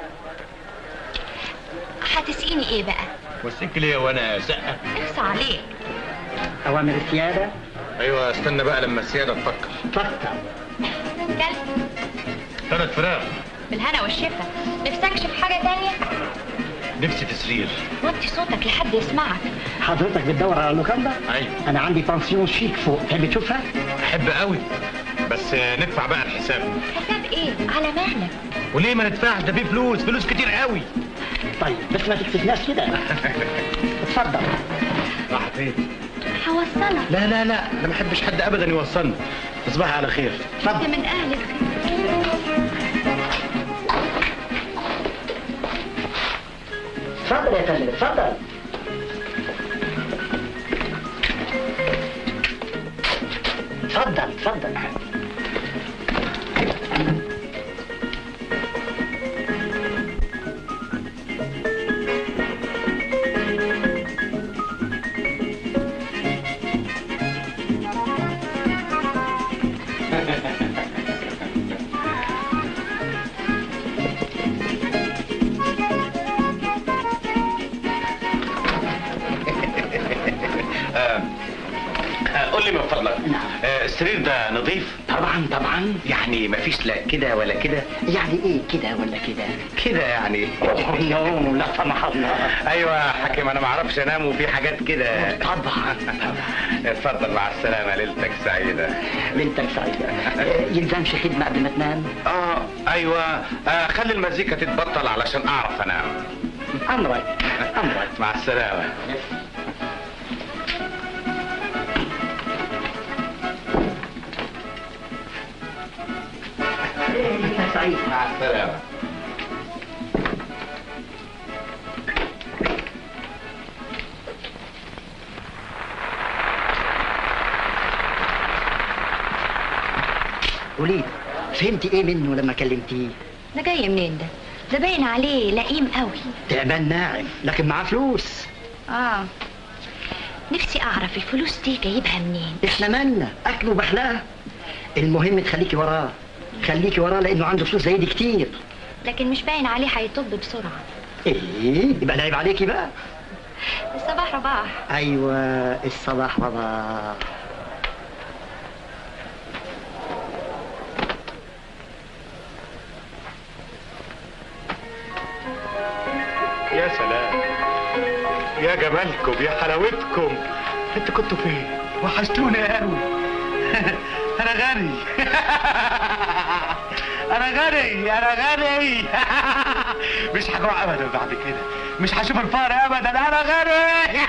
هتسقيني ايه بقى؟ وسيك ليه وانا زقه اخصى عليك اوامر السياده ايوه استنى بقى لما السياده تفكر فكر كلب ثلاث فراخ بالهنا والشفا نفسكش في حاجة تانية؟ نفسي في سرير وطي صوتك لحد يسمعك حضرتك بتدور على اللوكاندا ايوه انا عندي بانسيون شيك فوق تحب تشوفها احب قوي بس ندفع بقى الحساب حساب ايه؟ على مهلك وليه ما ندفعش ده فيه فلوس فلوس كتير قوي طيب بس ما تكسفناش كده اتفضل راح فين هوصلك لا لا لا انا ما احبش حد ابدا يوصلني تصبحي على خير انت من اهل الخير اتفضل يا فندم اتفضل اتفضل اتفضل قول لي من فضلك آه، السرير ده نظيف طبعا طبعا يعني مفيش لا كده ولا كده يعني ايه كده ولا كده كده يعني نو لا سمح الله ايوه يا حكيم انا ما اعرفش انام وفي حاجات كده طبعا اتفضل مع السلامه ليلتك سعيده ليلتك سعيده آه، يلزمش خدمه قبل ما تنام اه ايوه آه خلي المزيكا تتبطل علشان اعرف انام امرك امرك مع السلامه ليلتك سعيده مع السلامه قولي فهمتي ايه منه لما كلمتيه ده جاي منين ده؟ ده باين عليه لئيم قوي تعبان ناعم لكن معاه فلوس اه نفسي اعرف الفلوس دي جايبها منين احنا مالنا اكله بحلاه المهم تخليكي وراه خليكي وراه لانه عنده فلوس زي دي كتير لكن مش باين عليه هيطب بسرعة ايه يبقى نايب عليكي بقى الصباح رباح ايوه الصباح رباح يا سلام يا جمالكم يا حلاوتكم انتوا كنتوا فين وحشتوني قوي انا غني انا غني انا غني مش هجوع ابدا بعد كده مش هشوف الفقر ابدا انا غني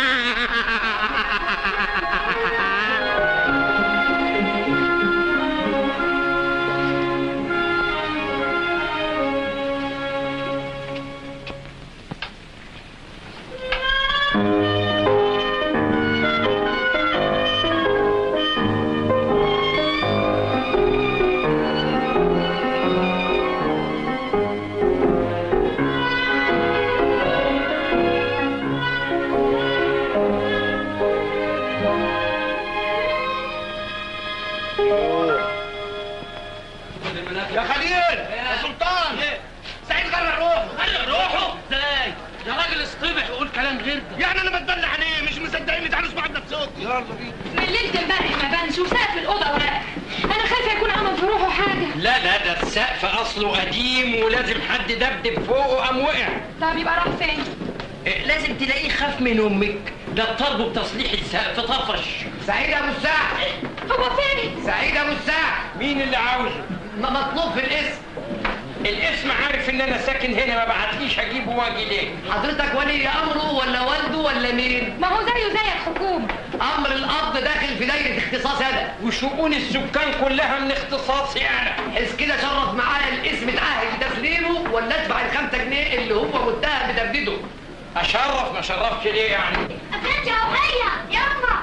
يا خليل يا سلطان سعيد غرق روحه غرق روحه ازاي يا راجل اصطبح وقول كلام غير ده يعني انا بتبلع عليه مش مصدقيني تعالوا اسمعوا بنفسكم يلا بينا من ليله امبارح ما بانش وسقف الاوضه ورق انا خايفه يكون عمل في روحه حاجه لا لا ده السقف اصله قديم ولازم حد دبدب فوقه قام وقع طب يبقى راح فين إيه، لازم تلاقيه خاف من امك ده الطرب بتصليح السقف طفش سعيد ابو الساعة هو فين سعيد ابو الساعة مين اللي عاوزه م- مطلوب في الاسم الاسم عارف ان انا ساكن هنا ما بعتليش اجيبه واجي ليه حضرتك ولي امره ولا والده ولا مين ما هو زيه زي الحكومه امر الاب داخل في دايره اختصاص انا وشؤون السكان كلها من اختصاصي انا حس كده شرف معايا الاسم اتعهد بتسليمه ولا ادفع الخمسة جنيه اللي هو متهم بتبديده اشرف ما شرفش ليه يعني بنتي روحية يلا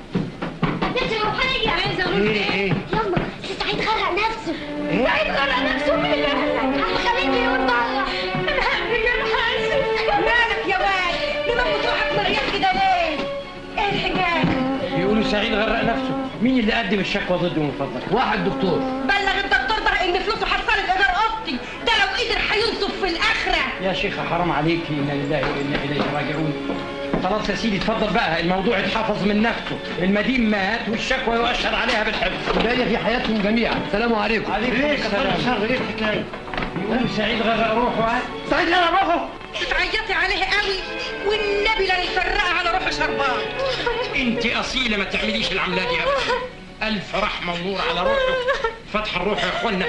بنتي روحية عايزه اقول ايه ايه يلا سعيد غرق نفسه إيه؟ سعيد غرق نفسه مين خليني يقول بره انا هقفل يا محاسن مالك يا واد لما بتروحك مريض كده ليه ايه الحكايه بيقولوا سعيد غرق نفسه مين اللي قدم الشكوى ضده من فضلك واحد دكتور بلغ الدكتور ده ان فلوسه حصلت ايجار اوضتي ده لو قدر هينصف في الاخره يا شيخة حرام عليكي انا لله وانا اليه راجعون خلاص يا سيدي اتفضل بقى الموضوع اتحفظ من نفسه المدين مات والشكوى يؤشر عليها بالحفظ باقي في حياتهم جميعا السلام عليكم عليكم السلام شر ايه الحكايه يقول سعيد غرق روحه سعيد غرق روحه بتعيطي عليه قوي والنبي لا يفرقها على روح شربان انت اصيله ما تعمليش العمليه دي ابدا الف رحمه ونور على روحه فتح الروح يا اخوانا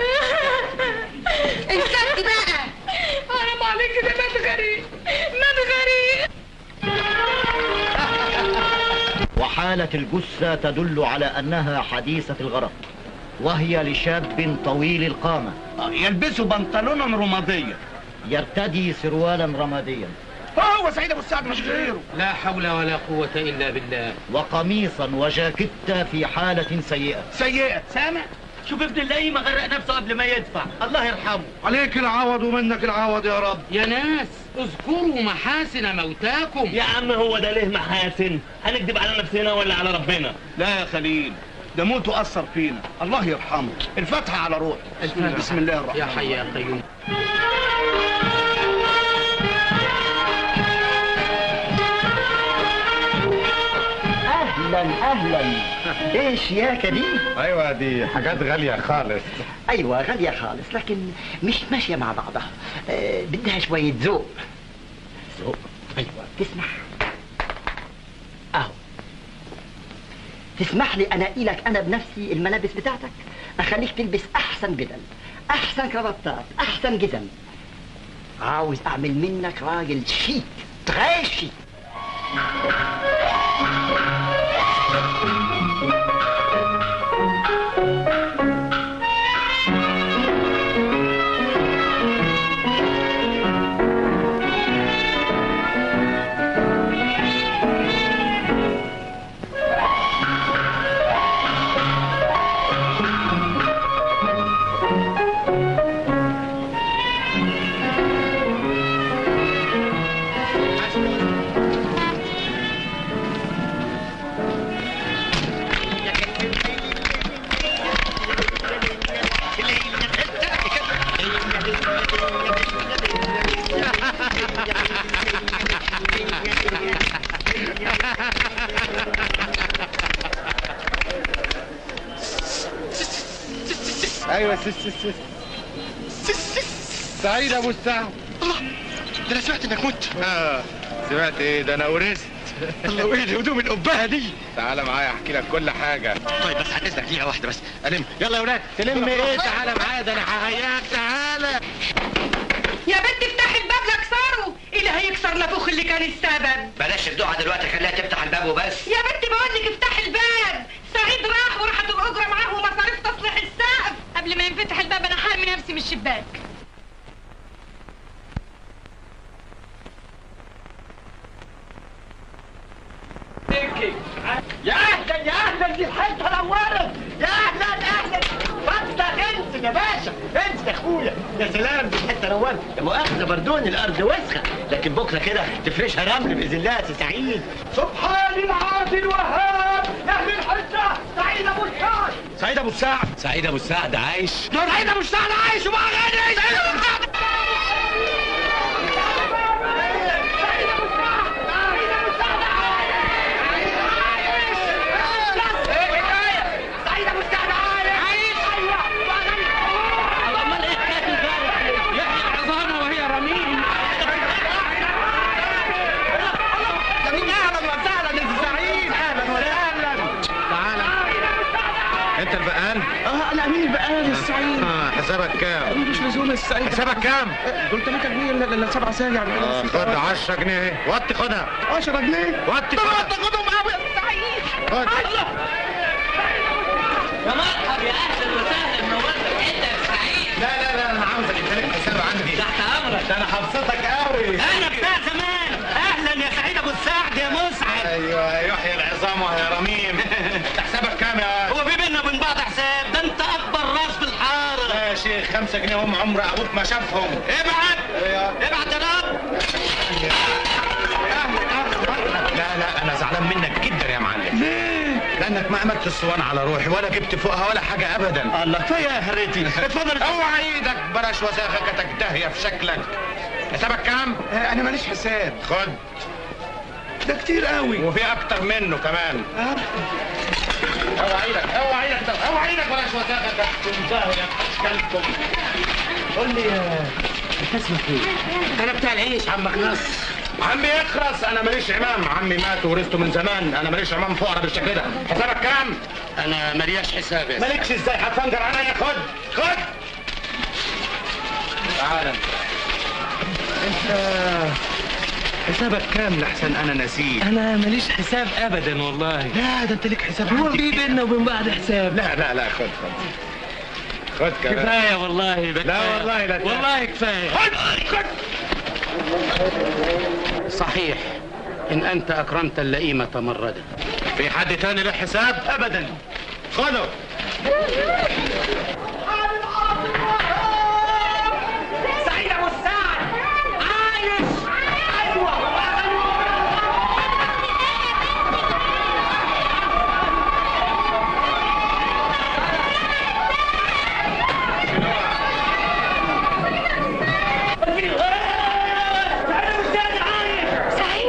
انسكتي بقى حرام عليك ده مات غريب مات غريب وحالة الجثة تدل على أنها حديثة الغرق وهي لشاب طويل القامة يلبسوا بنطلونا رمادية يرتدي سروالا رماديا هو سعيد ابو السعد مش غيره لا حول ولا قوه الا بالله وقميصا وجاكيتة في حالة سيئة سيئة سامع شوف ابن اللئيمة غرق نفسه قبل ما يدفع الله يرحمه عليك العوض ومنك العوض يا رب يا ناس اذكروا محاسن موتاكم يا عم هو ده ليه محاسن هنكذب على نفسنا ولا على ربنا لا يا خليل ده موته اثر فينا الله يرحمه الفتحة على روحه بسم الله الرحمن يا حي يا قيوم اهلا اهلا ايه الشياكه دي ايوه دي حاجات غاليه خالص ايوه غاليه خالص لكن مش ماشيه مع بعضها آه بدها شويه ذوق ذوق ايوه تسمح اهو تسمح لي انقي لك انا بنفسي الملابس بتاعتك اخليك تلبس احسن بدل احسن كرافتات احسن جزم عاوز اعمل منك راجل شيك تري شيك ايوه سس سس سس سعيد ابو السعد الله ده انا سمعت انك مت اه سمعت ايه ده انا ورثت الله وايه الهدوم القبهه دي تعالى معايا احكي لك كل حاجه طيب بس هتسمع دقيقه واحده بس الم يلا يا ولاد تلم ايه تعالى معايا ده انا ههياك تعالى يا بنت افتحي الباب لا اكسره اللي هيكسر نافوخ اللي كان السبب بلاش الدعاء دلوقتي خليها تفتح الباب وبس يا بنت بقول لك افتحي الباب سعيد راح وراحت الاجره معاه ومصاريف تصليح السقف قبل ما ينفتح الباب انا حارمي نفسي من الشباك يا اهلا يا اهلا دي الحته نورت يا اهلا اهلا فتح انزل يا باشا انزل يا اخويا يا سلام دي الحته نورت يا مؤاخذه بردون الارض وسخه لكن بكره كده تفرشها رمل باذن الله يا سي سعيد سبحان العاطي الوهاب اهل الحته سعيد ابو السعد سعيد ابو السعد سعيد ابو السعد عايش سعيد ابو السعد عايش ومع غني سعيد ابو السعد سعيد ابو السعد عايش ايوه امال ايه حكايه البارح يحيى العظامه وهي رميم جميل اهلا وسهلا يا سي سعيد اهلا وسهلا تعالى انت البقال اه انا امين البقال السعيد اه حسابك كام مش لزوم السعيد حسابك كام دول 3 جنيه لا لا 7 ساعة يعني آه خد 10 جنيه وطي خدها 10 جنيه وطي طب خدها انت خدهم قوي يا سعيد خد يا مرحب يا اهلا وسهلا منورنا انت يا سعيد لا لا لا انا عاوزك انت لك حساب عندي تحت امرك ده انا هبسطك قوي انا بتاع زمان اهلا يا سعيد ابو السعد يا مسعد ايوه يحيى العظام ويا رميم انت حسابك كام يا هو في بينا وبين بعض حساب ده انت اكبر راس في الحاره لا يا شيخ 5 جنيه هم عمر ابوك ما شافهم ابعت ايوه ابعت يا رب لا لا انا زعلان منك جدا يا معلم ليه؟ لانك ما عملت الصوان على روحي ولا جبت فوقها ولا حاجه ابدا الله كفايه يا هريتي اتفضل اوعى ايدك بلاش وساختك داهيه في شكلك حسابك كام؟ انا ماليش حساب خد ده كتير قوي وفي اكتر منه كمان اوعى ايدك اوعى ايدك اوعى ايدك بلاش وساختك داهيه في اشكالكم قول لي انت اسمك ايه؟ انا بتاع العيش عمك نص عمي اخرس انا ماليش عمام عمي مات ورثته من زمان انا ماليش عمام فقرا بالشكل ده حسابك كام؟ انا ملياش حساب يا مالكش ازاي هتفنجر عليا خد خد تعالى انت حسابك كام لحسن انا نسيت انا ماليش حساب ابدا والله لا ده انت ليك حساب هو عندي في كتير. بيننا وبين بعض حساب لا لا لا خد خد خد كمان كفايه والله ده لا كفاية. والله لا والله كفايه خد خد صحيح ان انت اكرمت اللئيم تمردا في حد تاني له حساب ابدا خده سعيد ابو السعد عايش ايوه سعيد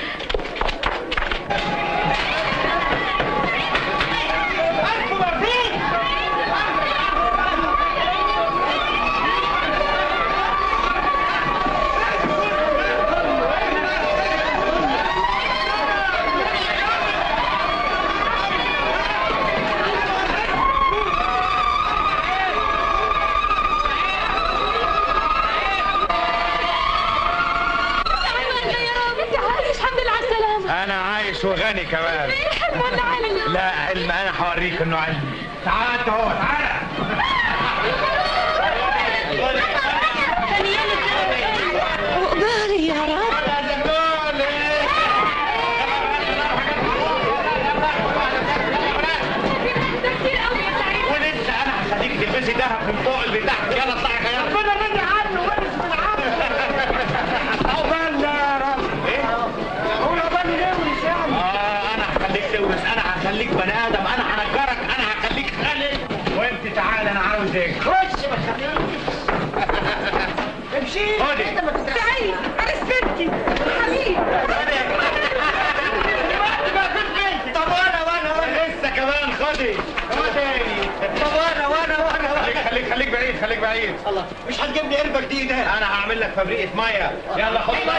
الحمد لله على السلامة انا عايش وغني كمان حلم ولا علم لا علم انا هوريك انه علم تعال انت اهو تعال عقبالي يا رب ولسه انا هخليك تلبسي دهب من فوق اللي تحت يلا اطلعي يلا ربنا مني عنه ولبس من عنه عقبالنا يا رب ايه؟ هو عقبال نورس يعني اه انا هخليك تورث انا هخليك بني ادم انا هنجرك انا هخليك خالد وانت سعيد الله مش هتجيب لي قربه جديده انا هعمل لك فبريقه ميه يلا خد يلا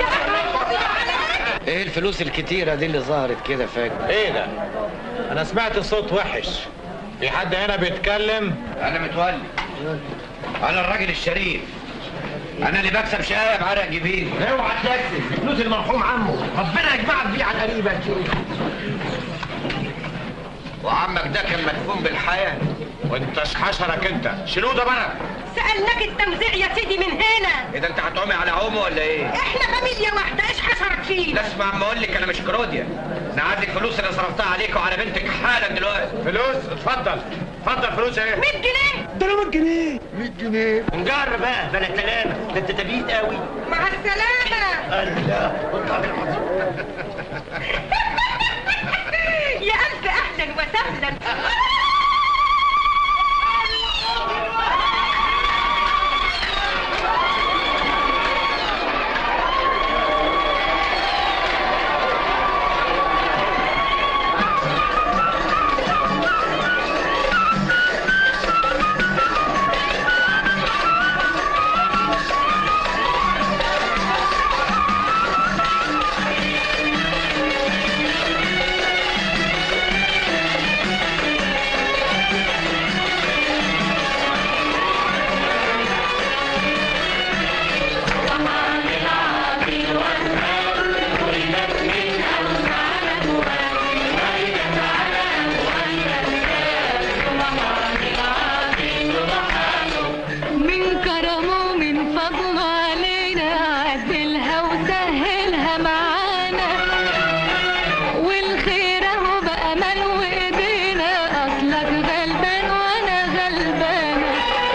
يلا ايه الفلوس الكتيرة دي اللي ظهرت كده فجأة؟ ايه ده؟ انا سمعت صوت وحش في حد هنا بيتكلم انا متولي انا الراجل الشريف انا اللي بكسب شقايه بعرق جبين اوعى تكذب فلوس المرحوم عمه ربنا يجمعك بيه عن قريبك وعمك ده كان مدفون بالحياه وانت حشرك انت شيلوه ده بره سألناك التوزيع يا سيدي من هنا اذا انت هتقومي على عمو ولا ايه؟ احنا فاميليا واحدة ايش حشرك فيه لا اسمع ما اقول لك انا مش كروديا انا عندك فلوس اللي صرفتها عليك وعلى بنتك حالا دلوقتي فلوس اتفضل اتفضل فلوس ايه 100 جنيه ده 100 جنيه 100 جنيه نجرب بقى بلا سلامة ده انت تبيت قوي مع السلامة الله يا ألف أهلا وسهلا من كرمه من فضله علينا عدلها وسهلها معانا والخير اهو بقى ملو ايدينا اصلك غلبان وانا غلبانه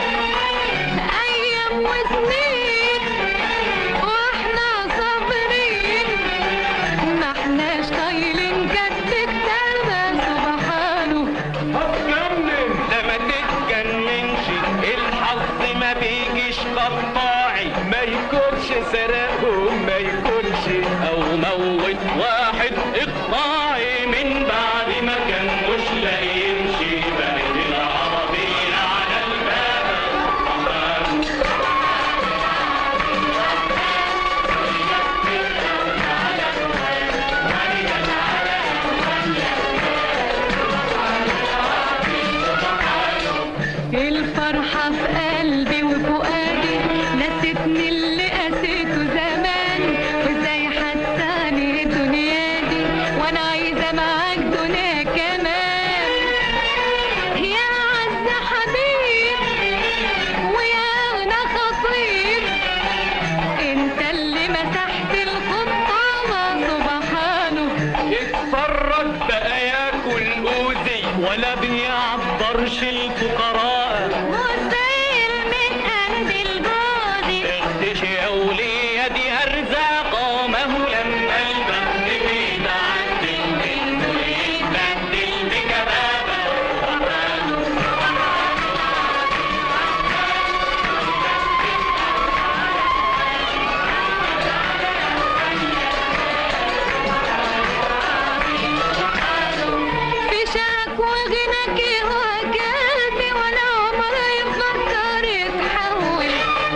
ايام وسنين واحنا صابرين ما احناش طايلين كد كتابه سبحانه هتجنن ده ما تتجننش الحظ ما بيجيش قطاعي ما يكونش سرقهم ما يكونش او موت واحد اقطاعي من بعد ما كان مش لاقي يمشي بقت العربية على الباب الفرحة في قلبي وفؤادي نستني اللي قسيته زمان وازاي حساني دنيا دي وانا عايزة معاك دنيا كمان يا عز حبيب ويا اغنى خطيب انت اللي مسحت الخطامة سبحانه يتفرج بقى ياكل اوزي ولا بيعبرش الفقراء مستقيل من قلب الجوزي اختش يا وليدي ارزاق ما هو لما البخت بيتعدل منه يتبدل بكبابه في شاك وغناك هو قلبي ولا عمر يفكر يتحول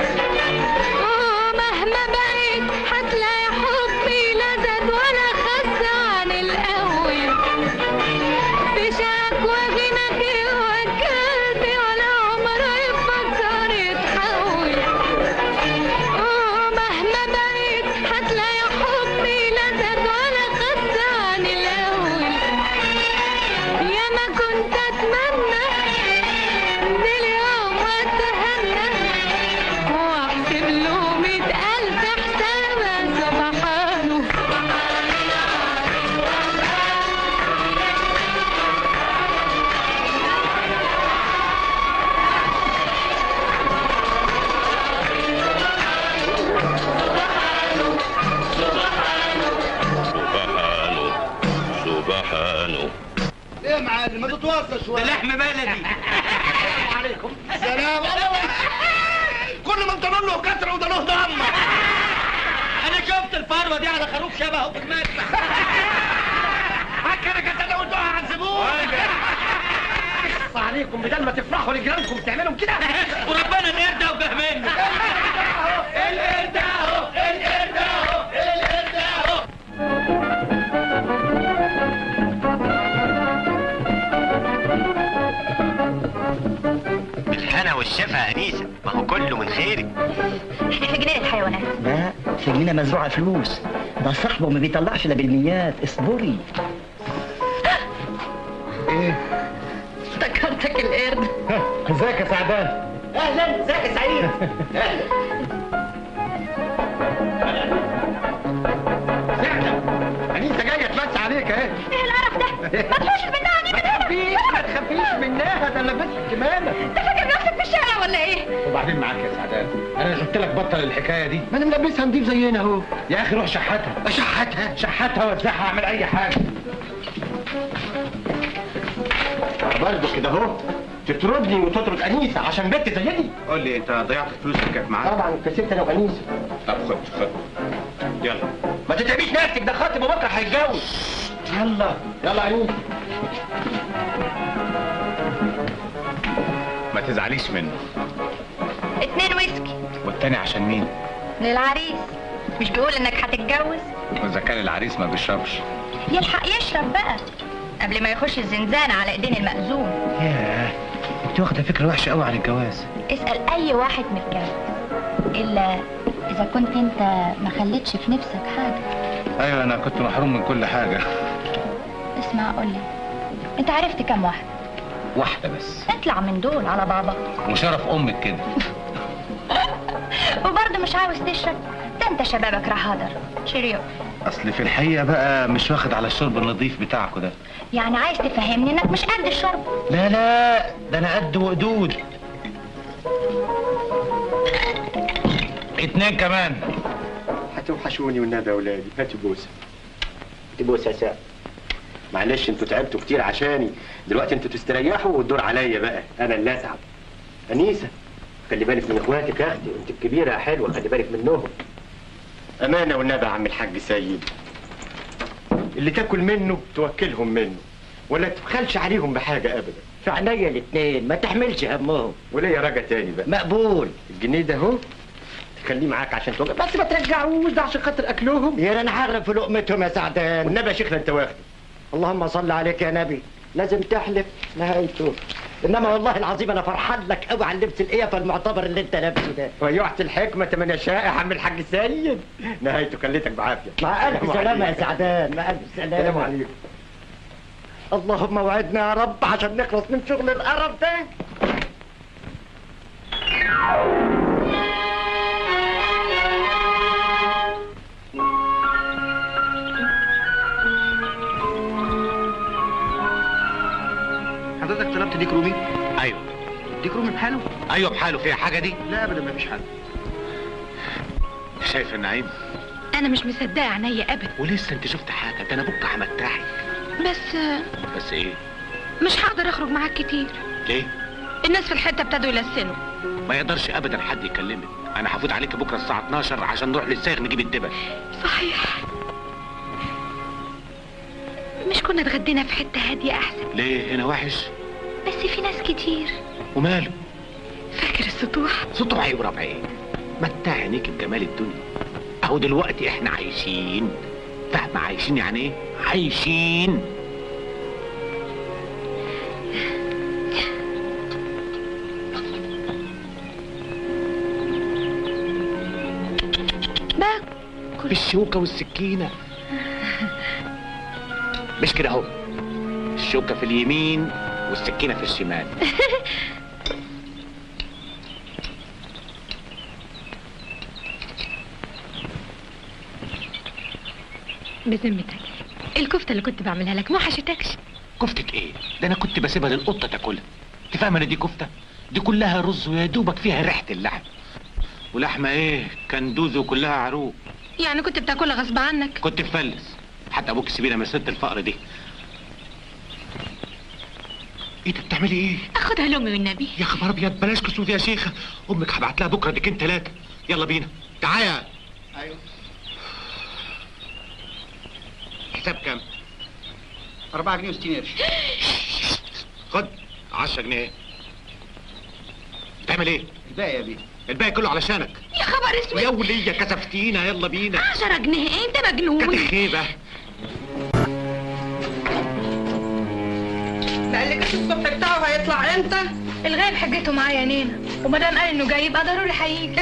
ومهما بقيت هتلاقي حبي لا زاد ولا خس عن الاول في شاك وغناك هو قلبي ولا عمر يفكر يتحول ومهما بقيت هتلاقي حبي لا زاد ولا خس عن الاول يا ما كنت اتمنى باليوم اتهنى واحسب له مئة الف حسابه سبحانه سبحانه سبحانه ايه يا معلم ما تتواصل شويه ده لحم بلدي السلام عليكم سلام كل ما انت له كتره وده له ضمه انا شفت الفروه دي على خروف شبهه في المذبح هكذا كنت انا وانتوا عن زبون اخصى عليكم بدل ما تفرحوا لجيرانكم تعملوا كده وربنا نرجع وفهمنا القرد اهو القرد اهو القرد اهو بالهنا والشفا يا انيسه ما هو كله من خيرك احنا في جنينة الحيوانات لا في جنينة مزروعة فلوس ده صاحبه ما بيطلعش الا بالميات اصبري ايه افتكرتك القرد ازيك يا سعدان اهلا ازيك يا سعيد اهلا سعدة انيسة جاية تمسي عليك اهي ايه القرف ده؟ ما تخش منها دي من هنا تخافيش ما تخافيش منها ده انا لابس كمامة انت فاكر نفسك في الشارع ولا ايه؟ وبعدين معاك يا سعدان انا قلت لك بطل الحكايه دي ما انا ملبسها نضيف زينا اهو يا اخي روح شحتها اشحتها شحتها وادفعها اعمل اي حاجه برضه كده اهو تطردني وتطرد انيسه عشان بنت زي دي قول لي انت ضيعت الفلوس اللي كانت معاك طبعا كسبت انا وانيسه طب خد خد يلا ما تتعبيش نفسك ده خاطب وبكره هيتجوز يلا يلا يا انيسه ما تزعليش منه اتنين ويسكي والتاني عشان مين للعريس مش بيقول انك هتتجوز واذا كان العريس ما بيشربش يلحق يشرب بقى قبل ما يخش الزنزانة على ايدين المأذون ياه انت واخده فكره وحشه قوي عن الجواز اسأل أي واحد متجوز إلا إذا كنت أنت ما خليتش في نفسك حاجة ايوه انا كنت محروم من كل حاجه اسمع قول لي أنت عرفت كم واحد واحده بس اطلع من دول على بعضك وشرف امك كده وبرضه مش عاوز تشرب ده أنت شبابك راح هدر شيريو اصل في الحقيقه بقى مش واخد على الشرب النظيف بتاعكوا ده يعني عايز تفهمني إنك مش قد الشرب لا لا ده انا قد وقدود اتنين كمان هتوحشوني والنبي يا ولادي هاتي بوسه هاتي بوسه يا سعد معلش انتوا تعبتوا كتير عشاني دلوقتي انتوا تستريحوا والدور عليا بقى انا اللي اتعب انيسه خلي بالك من اخواتك يا اختي انت الكبيره يا حلوه خلي بالك منهم امانه والنبي يا عم الحاج سيد اللي تاكل منه توكلهم منه ولا تبخلش عليهم بحاجه ابدا في عينيا الاتنين ما تحملش همهم وليا رجا تاني بقى مقبول الجنيه ده اهو تخليه معاك عشان توجع بس ما ترجعوش ده عشان خاطر اكلهم يا انا هعرف في لقمتهم يا سعدان والنبي يا شيخنا انت واخده اللهم صل عليك يا نبي لازم تحلف نهايته انما والله العظيم انا فرحان لك قوي على اللبس القيافه المعتبر اللي انت لابسه ده ويعطي الحكمة من يشاء يا عم الحاج سيد نهايته كلتك بعافية مع الف سلام سلامه يا عليكم. سعدان مع الف سلامه سلام عليكم اللهم وعدنا يا رب عشان نخلص من شغل القرف ده حضرتك طلبت ديك رومي ايوه ديك رومي بحاله ايوه بحاله فيها حاجه دي لا ابدا مفيش حاجه شايف النعيم انا مش مصدقه عينيا ابدا ولسه انت شفت حاجه ده انا بكره همتعك بس آه، بس ايه مش هقدر اخرج معاك كتير ليه الناس في الحته ابتدوا يلسنوا ما يقدرش ابدا حد يكلمك انا هفوت عليك بكره الساعه 12 عشان نروح للسايغ نجيب الدبل صحيح مش كنا اتغدينا في حته هاديه احسن ليه هنا وحش بس في ناس كتير وماله فاكر السطوح سطوع ايه وربع ايه متع عينيك بجمال الدنيا اهو دلوقتي احنا عايشين فاهمه عايشين يعني ايه عايشين باكل بالشوكه والسكينه مش كده اهو الشوكه في اليمين والسكينه في الشمال بذمتك الكفته اللي كنت بعملها لك ما حشتكش كفتة ايه؟ ده انا كنت بسيبها للقطة تاكلها. انت فاهمة ان دي كفتة؟ دي كلها رز ويا دوبك فيها ريحة اللحم. ولحمة ايه؟ كندوز وكلها عروق. يعني كنت بتاكلها غصب عنك كنت مفلس. حتى ابوك سيبينا من ست الفقر دي. ايه ده بتعملي ايه؟ اخدها لامي والنبي يا خبر ابيض بلاش كسوف يا شيخة. امك هبعت لها بكرة ديكين تلاتة. يلا بينا. تعالى. ايوه حساب كام؟ 4 جنيه و60 قرش خد 10 جنيه بتعمل ايه؟ الباقي يا بيه الباقي كله علشانك يا خبر اسود يا ولية كسفتينا يلا بينا 10 جنيه إيه؟ انت مجنون كتخيبة ما قالكش الصبح بتاعه هيطلع امتى الغايب حجته معايا يا نينا وما دام قال انه جاي يبقى ضروري هيجي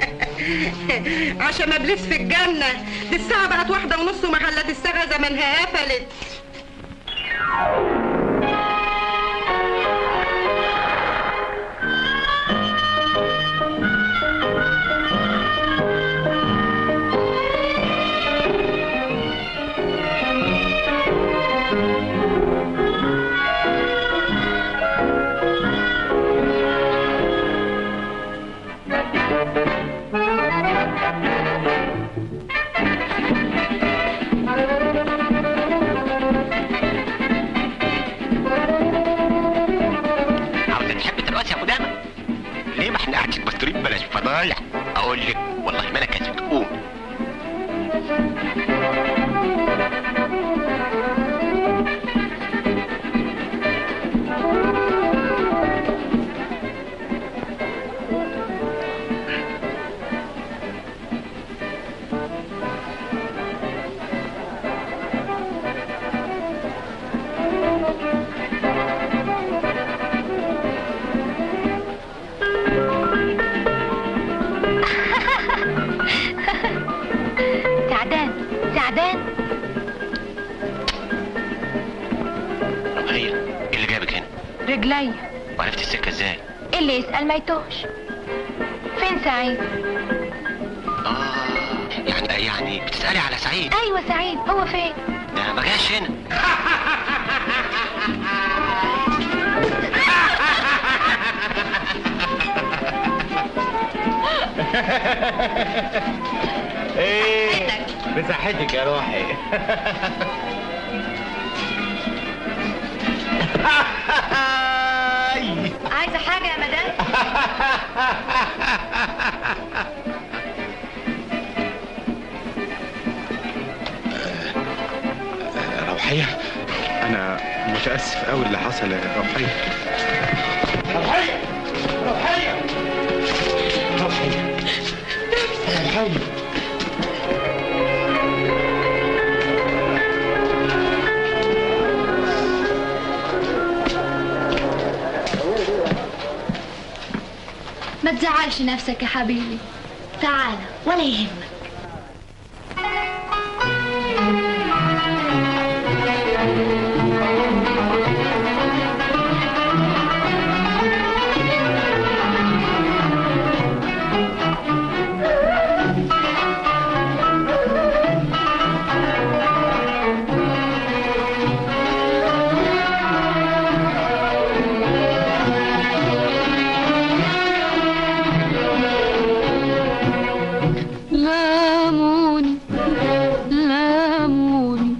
عشان ابليس في الجنه دي الساعه بقت واحده ونص ومحلات الصاغه زمانها قفلت عاوزة تحب دلوقتي يا قدامى ليه ما احنا قاعدين مستورين بلاش فضايح اقول لك والله ما انا كاتب قوم سعدان سعدان هي ايه اللي جابك هنا رجلي وعرفت السكة ازاي اللي يسأل ما يتوهش فين سعيد يعني يعني بتسألي على سعيد ايوه سعيد هو فين ده ما جاش هنا ايه بصحتك يا روحي عايزه حاجه يا مدام روحية أنا متأسف أوي اللي حصل يا روحية روحية روحية روحية ما تزعلش نفسك يا حبيبي تعال ولا يهمك لاموني لاموني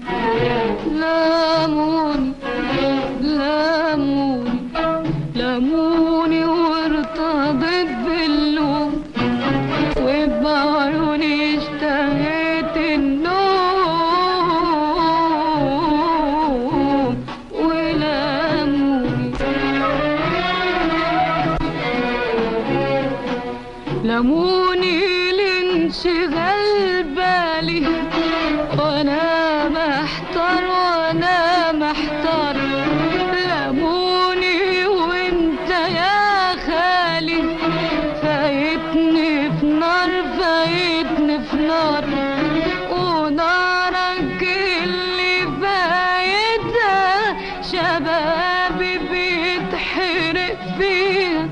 لاموني لاموني لاموني وارتضيت باللوم وبعيوني اشتهيت النوم ولاموني لموني لانشغال بالي وانا محتار وانا محتار لموني وانت يا خالي فايتني في نار فايتني في نار ونارك اللي فايتها شبابي بيتحرق فيها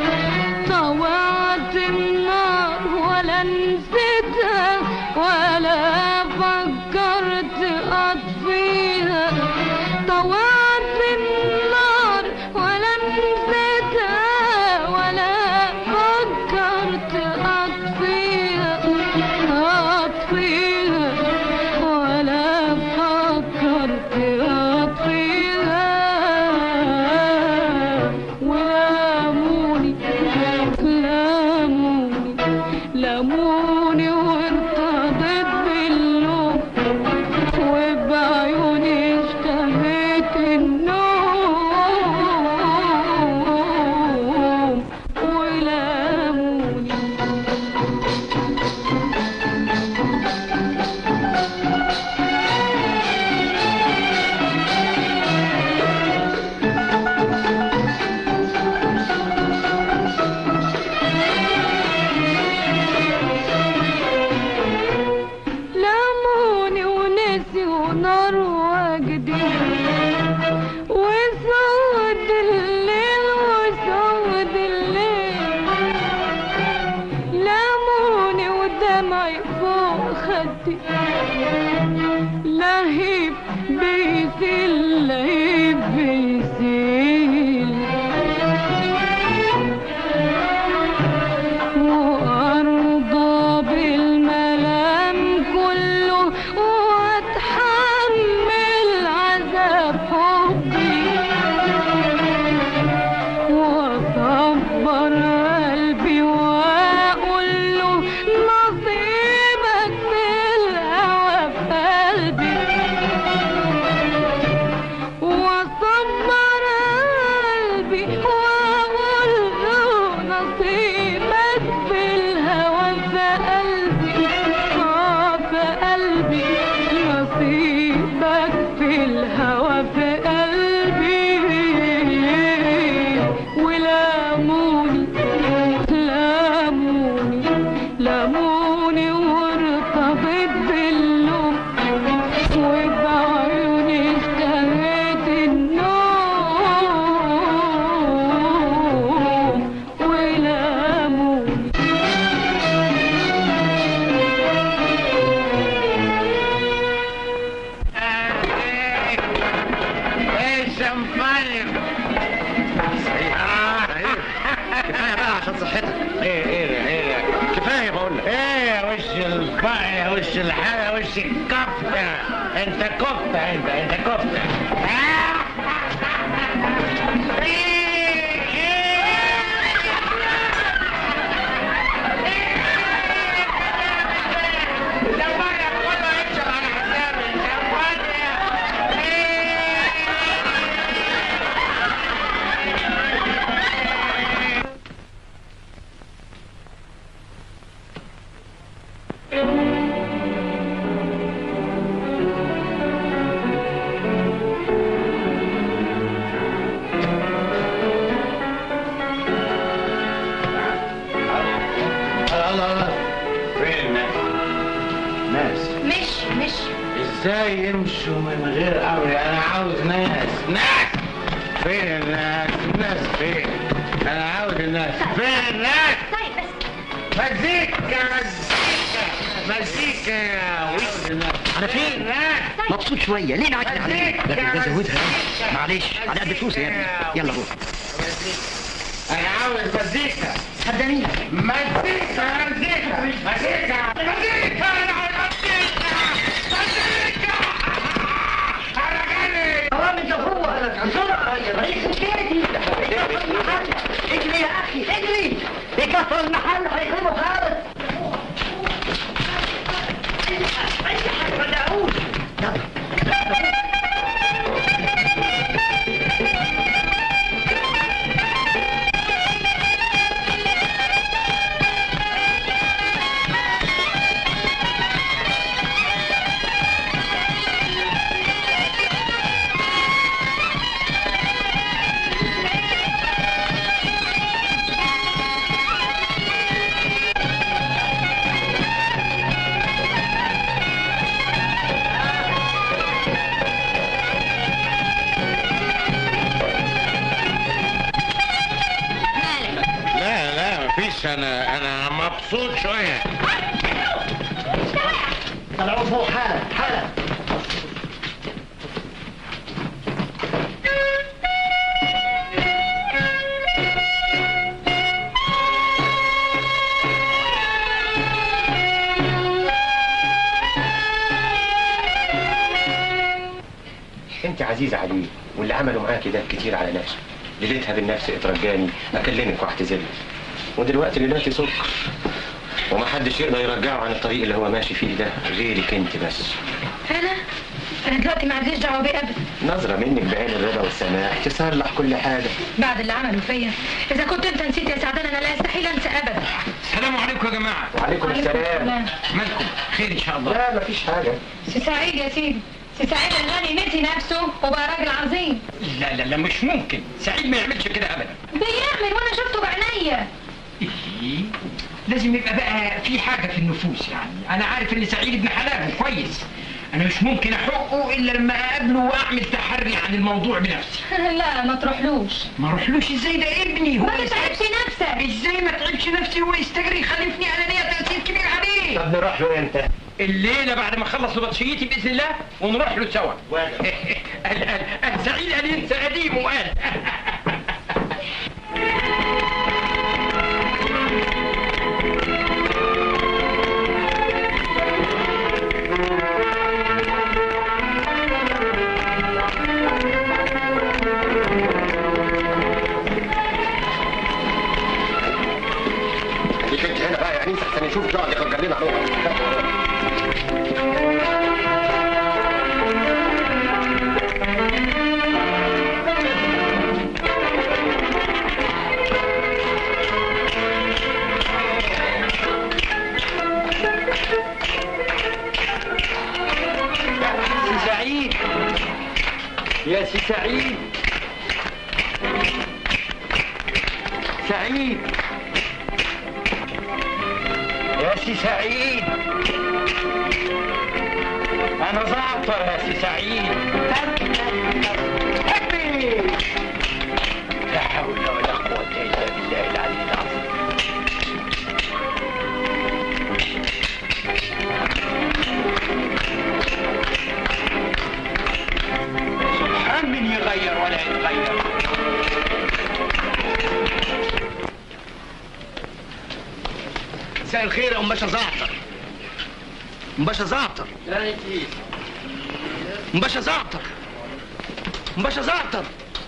طوعت النار ولا نسيتها ولا فكرت اطفيها ونار وجدي وسود الليل وسود الليل لموني ودمعي فوق خدي لهيب بيسيل لهيب بيسيل وأرضى بالملام كله وأتحمل عذاب حبي وأصبر قلبي وأقول له نصيبك في الهوى في قلبي وأصبر قلبي وأقول له نصيبك في الهوى في قلبي آه في قلبي نصيبك في الهوى في قلبي ولاموني لاموني لاموني وارتبط باللوم وبعيوني اشتهيت النوم ولاموني ايه شمبانيا كفايه بقى عشان صحتك ايه ايه ايه كفايه بقول لك ايه يا وش البقى يا وش الحاجة يا وش الكفتة انت كفتة انت انت كفتة الله الله فين الناس؟ ناس مش مش ازاي يمشوا من غير امري انا عاوز ناس ناس فين الناس الناس فين انا عاوز الناس فين الناس طيب بس مزيكا مزيكا مزيكا يا وش الناس انا فين الناس مبسوط شويه ليه نعكس عليك لكن ده زودها معلش على قد فلوسي يا ابني يلا روح انا عاوز مزيكا صدقني مزيكا مزيكا مزيكا مزيكا انا عاوز مزيكا مزيكا انا جاي حرام انت هو بسرعه يا رئيس الكيتي اجري يا اخي اجري بكفر المحل هيخربوا خالص اي حاجه ما دعوش لا لا مفيش انا انا مبسوط شويه طلعوا فوق حالا حالا انت عزيزه عليه واللي عملوا معاكي ده كتير على نفسه ليلتها بالنفس اترجاني اكلمك واعتذر لك ودلوقتي ليلتي سكر ومحدش يقدر يرجعه عن الطريق اللي هو ماشي فيه ده غيرك انت بس انا انا دلوقتي ما عنديش دعوه بيه ابدا نظرة منك بعين الرضا والسماح تصلح كل حاجة بعد اللي عملوا فيا اذا كنت انت نسيت يا سعدان انا لا استحيل انسى ابدا السلام عليكم يا جماعه وعليكم السلام مالكم خير ان شاء الله لا مفيش حاجة سي سعيد يا سيدي سي سعيد الغني نسي نفسه وبقى راجل عظيم لا لا لا مش ممكن سعيد ما يعملش كده ابدا بيعمل وانا شفته بعينيا إيه؟ لازم يبقى بقى في حاجه في النفوس يعني انا عارف ان سعيد ابن حلال وكويس انا مش ممكن احقه الا لما اقابله واعمل تحري عن الموضوع بنفسي لا ما تروحلوش ما اروحلوش ازاي ده ابني هو ما تتعبش نفسك ازاي ما تعبش نفسي هو يستجري يخلفني انا ليا تاثير كبير عليه طب نروح له امتى؟ الليله بعد ما اخلص نبطشيتي باذن الله ونروح له سوا قال قال قال سعيد قال ينسى قديم وقال خليك انت هنا بقى يا انيس احسن يشوف يقعد يفجر لنا هو سي سعيد يا سي سعيد سعيد يا سي سعيد انا زعتر يا سي سعيد هبي لا حول ولا قوة الا بالله العلي العظيم سبحان من يغير ولا يتغير مساء الخير يا ام باشا زعتر ام باشا زعتر ام باشا زعتر ام باشا زعتر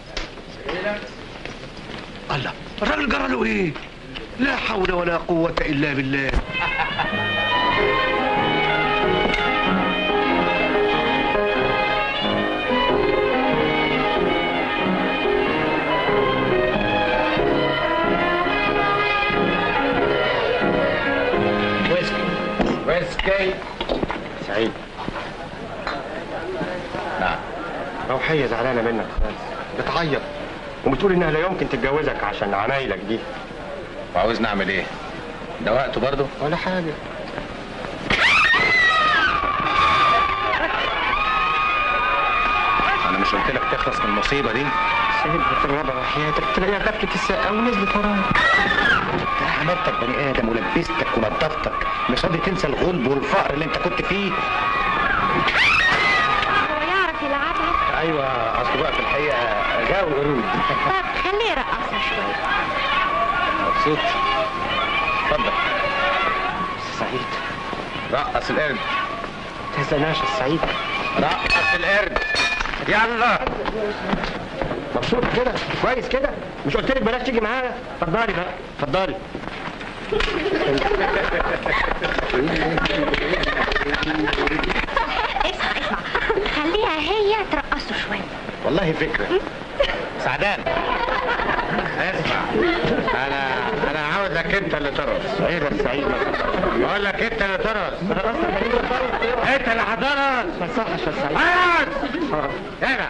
الله الراجل جرى له ايه لا حول ولا قوة الا بالله ويسكي ويسكي سعيد نعم روحية زعلانة منك خالص بتعيط وبتقول انها لا يمكن تتجوزك عشان عمايلك دي وعاوزني اعمل ايه؟ ده وقته برضه؟ ولا حاجة انا مش قلت لك تخلص من المصيبه دي؟ سيب الرابع وحياتك تلاقيها غفلت الساقة ونزلت وراك ده عملتك بني ادم ولبستك ونظفتك مش راضي تنسى الغلب والفقر اللي انت كنت فيه هو يعرف يلعبها ايوه اصل بقى في الحقيقه غاوي قرود طب خليه يرقصها شوية مبسوط اتفضل سعيد رقص القرد تهزناش السعيد رقص القرد يلا مبسوط كده كويس كده مش قلت لك بلاش تيجي معايا اتفضلي بقى اتفضلي اسمع اسمع خليها هي ترقصه شوية والله فكره سعدان اسمع انا انا عاوزك انت اللي ترقص ايه ده السعيد بقول لك انت اللي ترقص انت اللي هترقص ما صحش يا سعيد ارقص هنا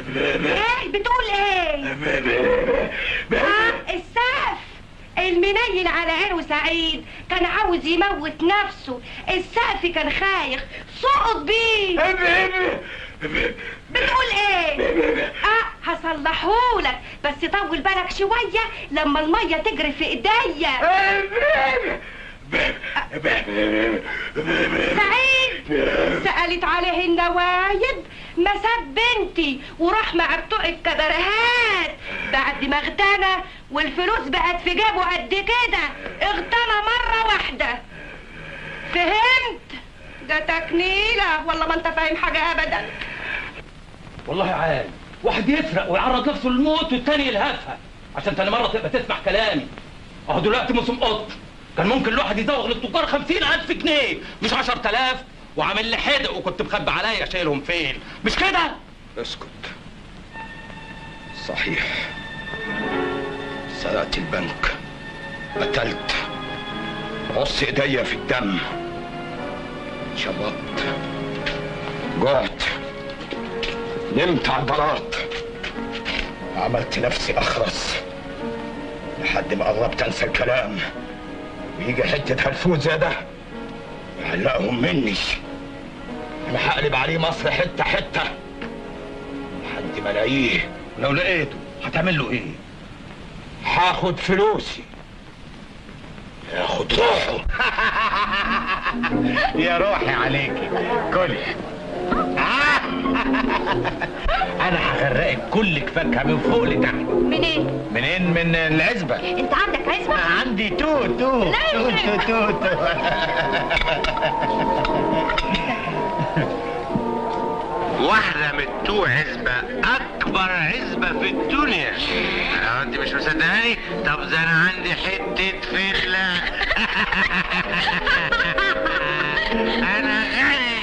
ايه بتقول ايه ها السقف المنيل على عينه سعيد كان عاوز يموت نفسه السقف كان خايخ سقط بيه بتقول ايه اه هصلحهولك بس طول بالك شويه لما الميه تجري في ايديا سعيد سألت عليه النوايب ما ساب بنتي وراح مع بتوع الكبرهات بعد ما اغتنى والفلوس بقت في جيبه قد كده اغتنى مرة واحدة فهمت جاتك نيلة والله ما انت فاهم حاجة ابدا والله عال واحد يسرق ويعرض نفسه للموت والتاني يلهفها عشان تاني مرة تبقى تسمع كلامي اهو دلوقتي موسم قط كان ممكن الواحد يزوغ للتجار خمسين ألف جنيه مش عشر تلاف وعامل لي حدق وكنت مخبي عليا شايلهم فين مش كده؟ اسكت صحيح سرقت البنك قتلت عص ايديا في الدم شبطت جعت نمت على البلاط عملت نفسي اخرس لحد ما قربت انسى الكلام ويجي حته هلفوت زي ده يعلقهم مني انا هقلب عليه مصر حته حته لحد ما الاقيه ولو لقيته هتعمل له ايه؟ هاخد فلوسي ياخد روحه يا روحي عليكي كل انا هغرقك كلك فاكهه من فوق لتحت منين؟ منين من العزبه انت عندك عزبة؟ عندي توت توت لا توت توت توت واحدة من بتوع عزبة أكبر عزبة في الدنيا أه أنت مش مصدقاني؟ طب ده أنا عندي حتة فخلة أنا غني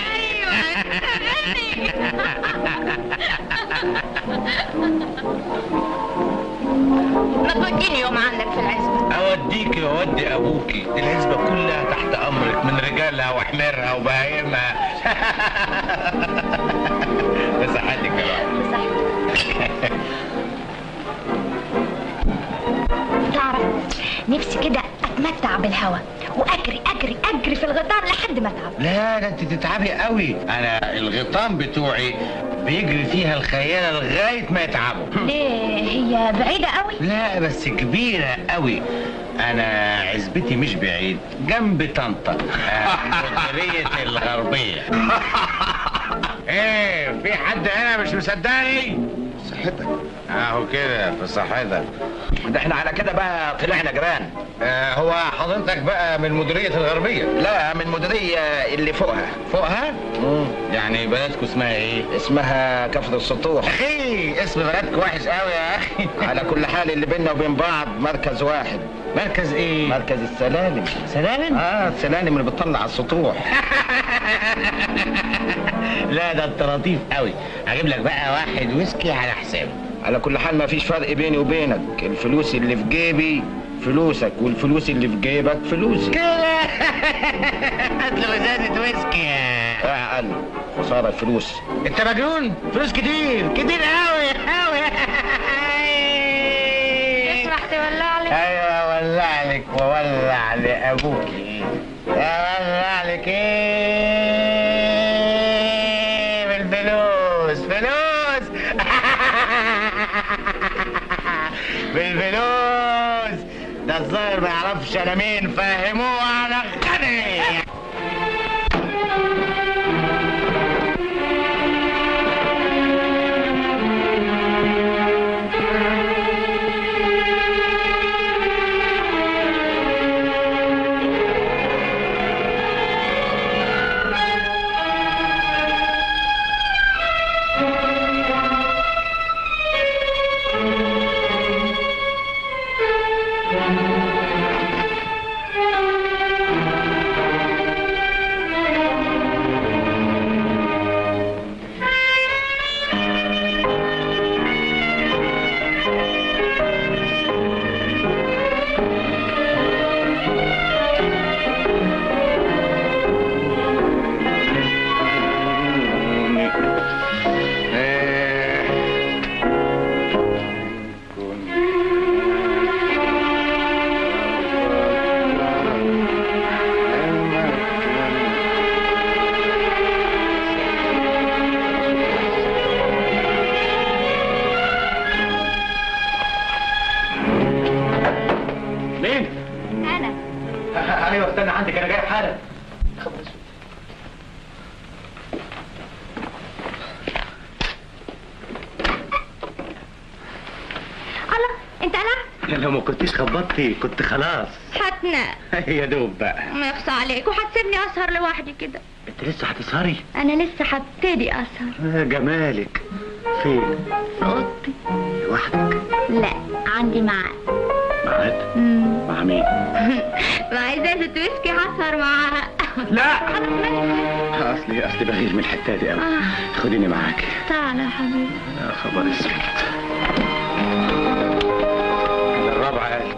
ما توديني يوم عندك في العزبة اوديكي واودي ابوكي دي العزبه كلها تحت امرك من رجالها وحميرها وبهايمها بصحتك يا بابا تعرف نفسي كده اتمتع بالهوا واجري اجري اجري في الغطار لحد ما اتعب لا ده انت تتعبي قوي انا الغيطان بتوعي بيجري فيها الخيالة لغاية ما يتعبوا ليه هي بعيدة قوي لا بس كبيرة قوي انا عزبتي مش بعيد جنب طنطا آه، مديرية الغربية ايه في حد هنا مش مصدقني صحتك اهو كده في صحتك ده احنا على كده بقى طلعنا جيران آه هو حضرتك بقى من مديرية الغربية لا من مديرية اللي فوقها فوقها؟ يعني بلدكم اسمها ايه؟ اسمها كفر السطوح اخي اسم بلدك وحش قوي يا اخي على كل حال اللي بيننا وبين بعض مركز واحد مركز ايه؟ مركز السلالم سلالم؟ اه السلالم اللي بتطلع على السطوح لا ده انت لطيف قوي هجيب لك بقى واحد ويسكي على حسابي على كل حال ما فيش فرق بيني وبينك الفلوس اللي في جيبي فلوسك والفلوس اللي في جيبك فلوسي كده هات له ازازه ويسكي اقل خساره الفلوس انت مجنون فلوس كتير كتير قوي قوي تسرح تولع لي ايوه ولع لك وولع لابوك اولع لك ايه بالفلوس فلوس بالفلوس ده الظاهر ما يعرفش انا مين فهموه انا غني الله انت قلعت لو ما كنتش خبطتي كنت خلاص هتنام يا دوب بقى ما يخصى عليك وهتسيبني اسهر لوحدي كده انت لسه هتسهري انا لسه هبتدي اسهر يا جمالك فين في اوضتي لوحدك لا عندي معاد معاد مم. مع مين مع ازازة ويسكي هسهر معاها لا خلاص ماشي اصلي اصلي بغير من الحته دي قوي آه. خديني معاكي تعالى يا حبيبي يا خبر اسود الرابعه قال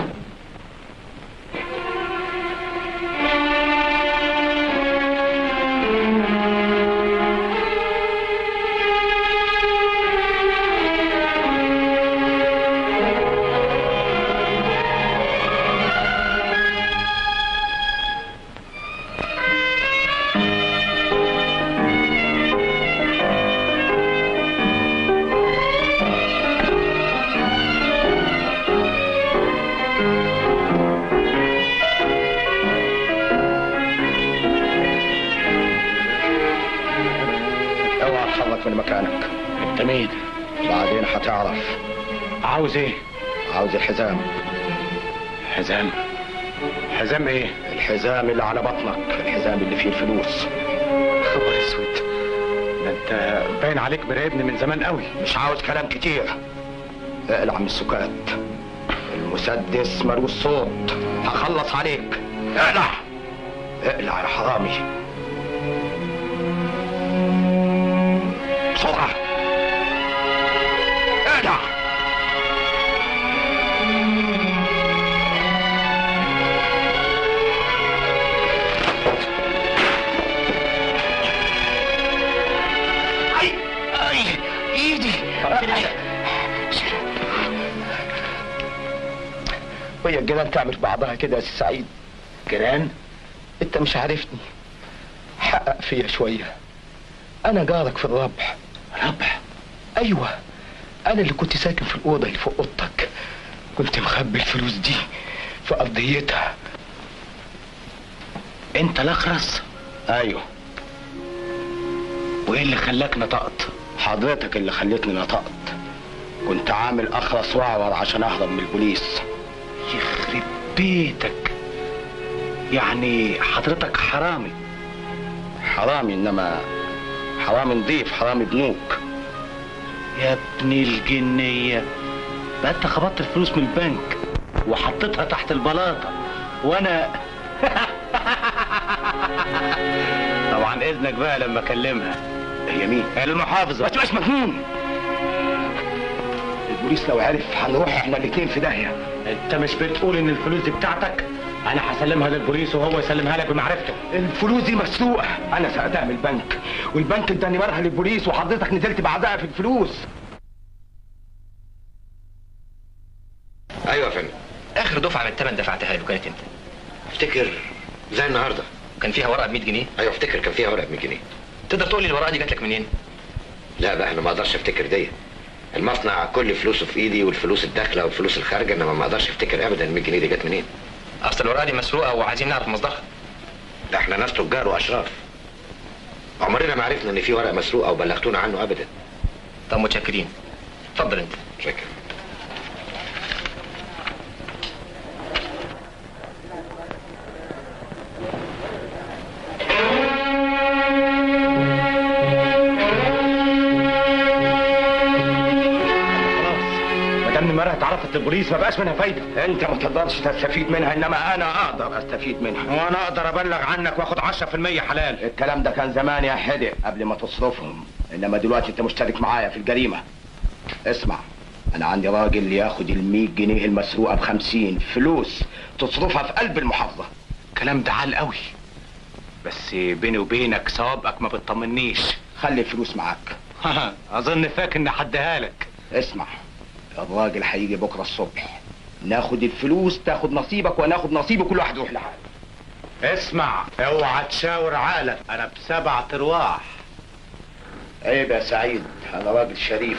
اوعى تتحرك من مكانك انت مين بعدين هتعرف عاوز ايه عاوز الحزام حزام حزام ايه الحزام اللي على بطنك الحزام اللي فيه الفلوس خبر اسود ده انت باين عليك مراقبني من زمان قوي مش عاوز كلام كتير اقلع من السكات المسدس ملوش صوت هخلص عليك اقلع اقلع يا حرامي بسرعة اقلع اي اي ايدي وهي الجيران تعمل بعضها كده يا سي سعيد جيران انت مش عارفني حقق فيا شويه انا جارك في الربح ربح ايوه انا اللي كنت ساكن في الاوضه اللي فوق اوضتك كنت مخبي الفلوس دي في ارضيتها انت الاخرس ايوه وايه اللي خلاك نطقت حضرتك اللي خلتني نطقت كنت عامل اخرس واعور عشان اهرب من البوليس يخرب بيتك يعني حضرتك حرامي حرامي انما حرامي نضيف حرامي بنوك يا ابن الجنية ده انت خبطت الفلوس من البنك وحطيتها تحت البلاطة وانا طبعا اذنك بقى لما اكلمها هي مين؟ المحافظة ما تبقاش مجنون البوليس لو عرف هنروح احنا الاتنين في داهية انت مش بتقول ان الفلوس دي بتاعتك انا هسلمها للبوليس وهو يسلمها لك بمعرفته الفلوس دي مسروقة انا سرقتها من البنك والبنك اداني مرها للبوليس وحضرتك نزلت بعدها في الفلوس ايوه يا فندم اخر دفعه من الثمن دفعتها له كانت امتى؟ افتكر زي النهارده كان فيها ورقه ب 100 جنيه ايوه افتكر كان فيها ورقه ب 100 جنيه تقدر تقول لي الورقه دي جات لك منين؟ لا بقى انا ما اقدرش افتكر دي المصنع كل فلوسه في ايدي والفلوس الداخله والفلوس الخارجه انما ما اقدرش افتكر ابدا ال 100 جنيه دي جت منين اصل الورقه دي مسروقه وعايزين نعرف مصدرها ده احنا ناس تجار واشراف عمرنا ما عرفنا ان في ورق مسروق او بلغتونا عنه ابدا طب متشكرين اتفضل انت شكرا ما دام المرأة اتعرفت للبوليس ما بقاش منها فايدة انت ما تقدرش تستفيد منها انما انا اقدر استفيد منها وانا اقدر ابلغ عنك واخد 10% حلال الكلام ده كان زمان يا حدق قبل ما تصرفهم انما دلوقتي انت مشترك معايا في الجريمه اسمع انا عندي راجل ياخد ال 100 جنيه المسروقه ب 50 فلوس تصرفها في قلب المحافظه كلام ده عال قوي بس بيني وبينك ثوابك ما بتطمنيش خلي الفلوس معاك اظن فاكر ان حدها لك اسمع الراجل هيجي بكره الصبح ناخد الفلوس تاخد نصيبك وناخد نصيبي كل واحد يروح لحاله اسمع اوعى تشاور عقلك انا بسبع ارواح عيب يا سعيد انا راجل شريف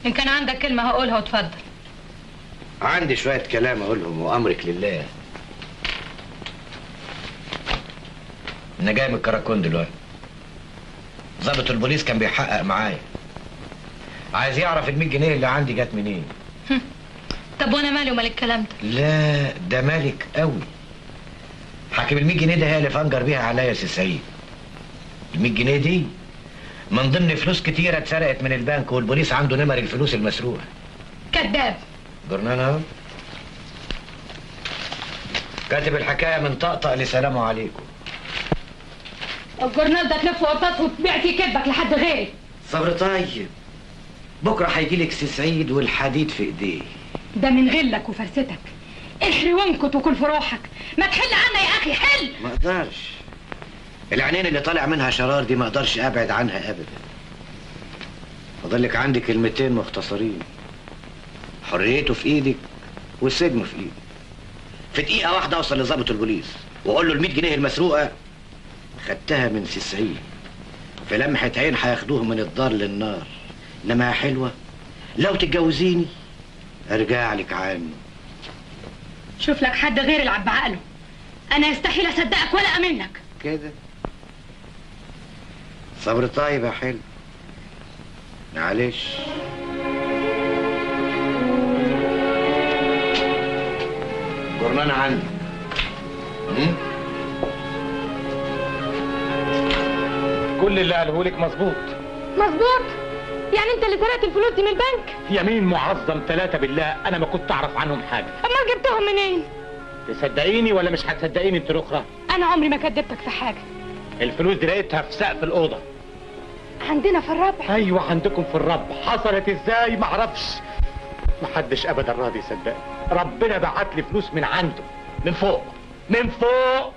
ان كان عندك كلمه هقولها وتفضل عندي شوية كلام أقولهم وأمرك لله أنا جاي من الكراكون دلوقتي ضابط البوليس كان بيحقق معايا عايز يعرف ال 100 جنيه اللي عندي جت منين طب وانا مالي ومال الكلام ده لا ده مالك قوي حاكم ال 100 جنيه ده هي اللي فنجر بيها عليا يا سي سعيد ال 100 جنيه دي من ضمن فلوس كتيرة اتسرقت من البنك والبوليس عنده نمر الفلوس المسروقة كذاب جرنان اهو كاتب الحكاية من طقطق لسلام عليكم الجورنال ده تلف وقطاط وتبيع فيه كذبك لحد غيري صبر طيب بكرة هيجي لك سي سعيد والحديد في ايديه ده من غلك وفرستك احري وانكت وكل في روحك ما تحل عنا يا اخي حل ما اقدرش العينين اللي طالع منها شرار دي ما اقدرش ابعد عنها ابدا فاضل لك عندي كلمتين مختصرين حريته في ايدك والسجن في ايدك في دقيقة واحدة اوصل لضابط البوليس واقول له ال 100 جنيه المسروقة خدتها من سي سعيد في لمحة عين هياخدوه من الدار للنار انما يا حلوة لو تتجوزيني ارجع لك عنه شوف لك حد غير يلعب بعقله انا يستحيل اصدقك ولا امنك كده صبر طيب يا حلو معلش جرنان عندي م? كل اللي قاله لك مظبوط مظبوط يعني انت اللي سرقت الفلوس دي من البنك يمين معظم ثلاثة بالله أنا ما كنت أعرف عنهم حاجة امال جبتهم منين تصدقيني ولا مش هتصدقيني أنت الأخرى انا عمري ما كدبتك في حاجه الفلوس دي لقيتها في سقف الأوضة عندنا في الربع أيوة عندكم في الرب حصلت إزاي معرفش محدش أبدا راضي يصدق ربنا بعت لي فلوس من عنده من فوق من فوق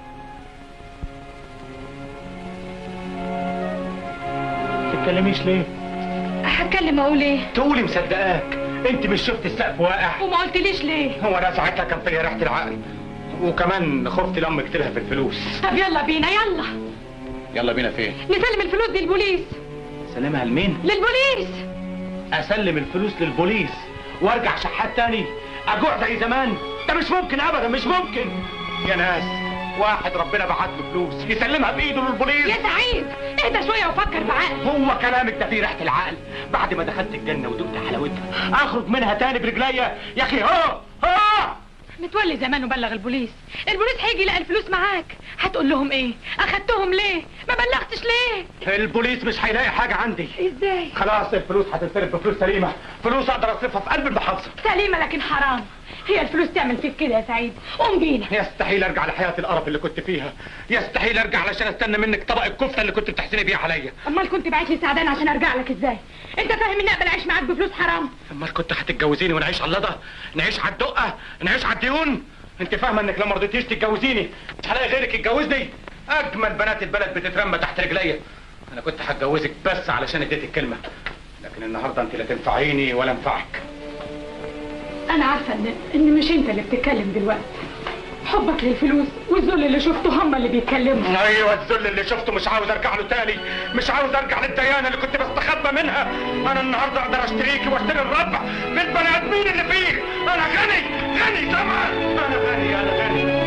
تتكلميش ليه؟ هتكلم اقول ايه تقولي مصدقاك انت مش شفت السقف واقع وما قلتليش ليه هو انا ساعتها كان فيا ريحه العقل وكمان خفت لما اقتلها في الفلوس طب يلا بينا يلا يلا بينا فين نسلم الفلوس دي للبوليس سلمها لمين للبوليس اسلم الفلوس للبوليس وارجع شحات تاني اجوع زي زمان ده مش ممكن ابدا مش ممكن يا ناس واحد ربنا بعت له فلوس يسلمها بايده للبوليس يا سعيد اهدى شويه وفكر بعقل هو كلامك ده فيه ريحه العقل بعد ما دخلت الجنه ودقت حلاوتها اخرج منها تاني برجليا يا اخي ها ها متولي زمان وبلغ البوليس البوليس هيجي يلاقي الفلوس معاك هتقول لهم ايه اخدتهم ليه ما بلغتش ليه البوليس مش هيلاقي حاجه عندي ازاي خلاص الفلوس هتتصرف بفلوس سليمه فلوس اقدر اصرفها في قلب المحافظه سليمه لكن حرام هي الفلوس تعمل فيك كده يا سعيد قوم بينا يستحيل ارجع لحياه القرف اللي كنت فيها يستحيل ارجع علشان استنى منك طبق الكفته اللي كنت بتحسني بيها عليا امال كنت باعت لي سعدان عشان ارجع لك ازاي انت فاهم اني اقبل اعيش معاك بفلوس حرام امال كنت هتتجوزيني ونعيش على اللضا نعيش على الدقه نعيش على الديون انت فاهمه انك لما رضيتيش تتجوزيني مش هلاقي غيرك يتجوزني اجمل بنات البلد بتترمى تحت رجليا انا كنت هتجوزك بس علشان اديتك الكلمه لكن النهارده انت لا تنفعيني ولا انفعك انا عارفه ان ان مش انت اللي بتتكلم دلوقتي حبك للفلوس والذل اللي شفته هم اللي بيتكلموا ايوه الذل اللي شفته مش عاوز ارجع له تاني مش عاوز ارجع للديانه اللي كنت بستخبى منها انا النهارده اقدر اشتريكي واشتري الربع بالبني ادمين اللي فيه انا غني غني طبعا انا غني انا غني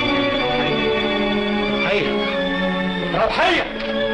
هيا روحيه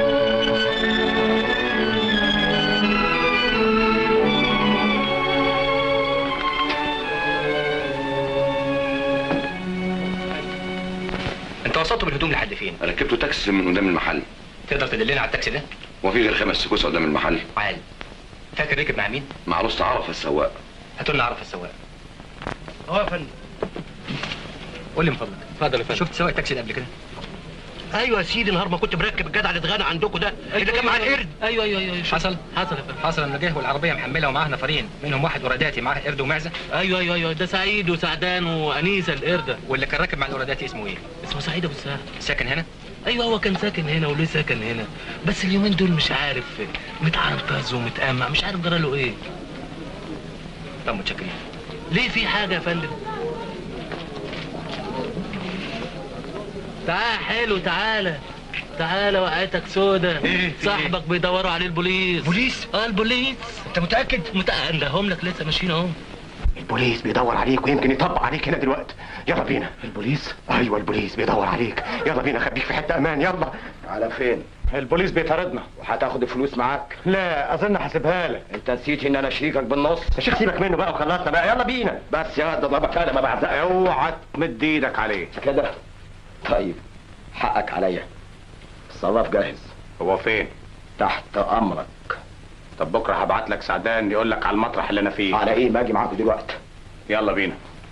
انت وصلت بالهدوم لحد فين؟ ركبته تاكسي من قدام المحل تقدر تدلنا على التاكسي ده؟ وفي غير خمس سكوس قدام المحل عال فاكر ركب مع مين؟ مع عروسة عرف السواق هاتوا لنا عرف السواق اه يا فندم قول لي من فضلك اتفضل يا فندم شفت سواق التاكسي ده قبل كده؟ ايوه يا سيدي نهار ما كنت مركب الجدع اللي اتغنى عندكم ده اللي كان معاه القرد ايوه ايوه ايوه حصل حصل يا فندم حصل لما جه والعربيه محمله ومعاه نفرين منهم واحد وراداتي معاه قرد ومعزه ايوه ايوه ايوه ده سعيد وسعدان وانيسه القرده واللي كان راكب مع الوراداتي اسمه ايه؟ اسمه سعيد ابو الساعه ساكن هنا؟ ايوه هو كان ساكن هنا وليه ساكن هنا بس اليومين دول مش عارف متعنطز ومتأمع مش عارف جرى له ايه طب متشكرين ليه في حاجه يا فندم تعال حلو تعالى تعالى وقعتك سودة صاحبك بيدوروا عليه البوليس بوليس؟ اه البوليس انت متأكد؟ متأكد ده هم لك لسه ماشيين اهو البوليس بيدور عليك ويمكن يطبق عليك هنا دلوقتي يلا بينا البوليس ايوه البوليس بيدور عليك يلا بينا خليك في حته امان يلا على فين؟ البوليس بيطاردنا وهتاخد الفلوس معاك لا اظن هسيبها لك انت نسيت ان انا شريكك بالنص يا شيخ سيبك منه بقى وخلصنا بقى يلا بينا بس يا ده ضربك انا ما بعزقك اوعى تمد ايدك عليه كده طيب حقك عليا الصراف جاهز هو فين تحت امرك طب بكره هبعت لك سعدان يقول لك على المطرح اللي انا فيه على ايه باجي معاكم دلوقتي يلا بينا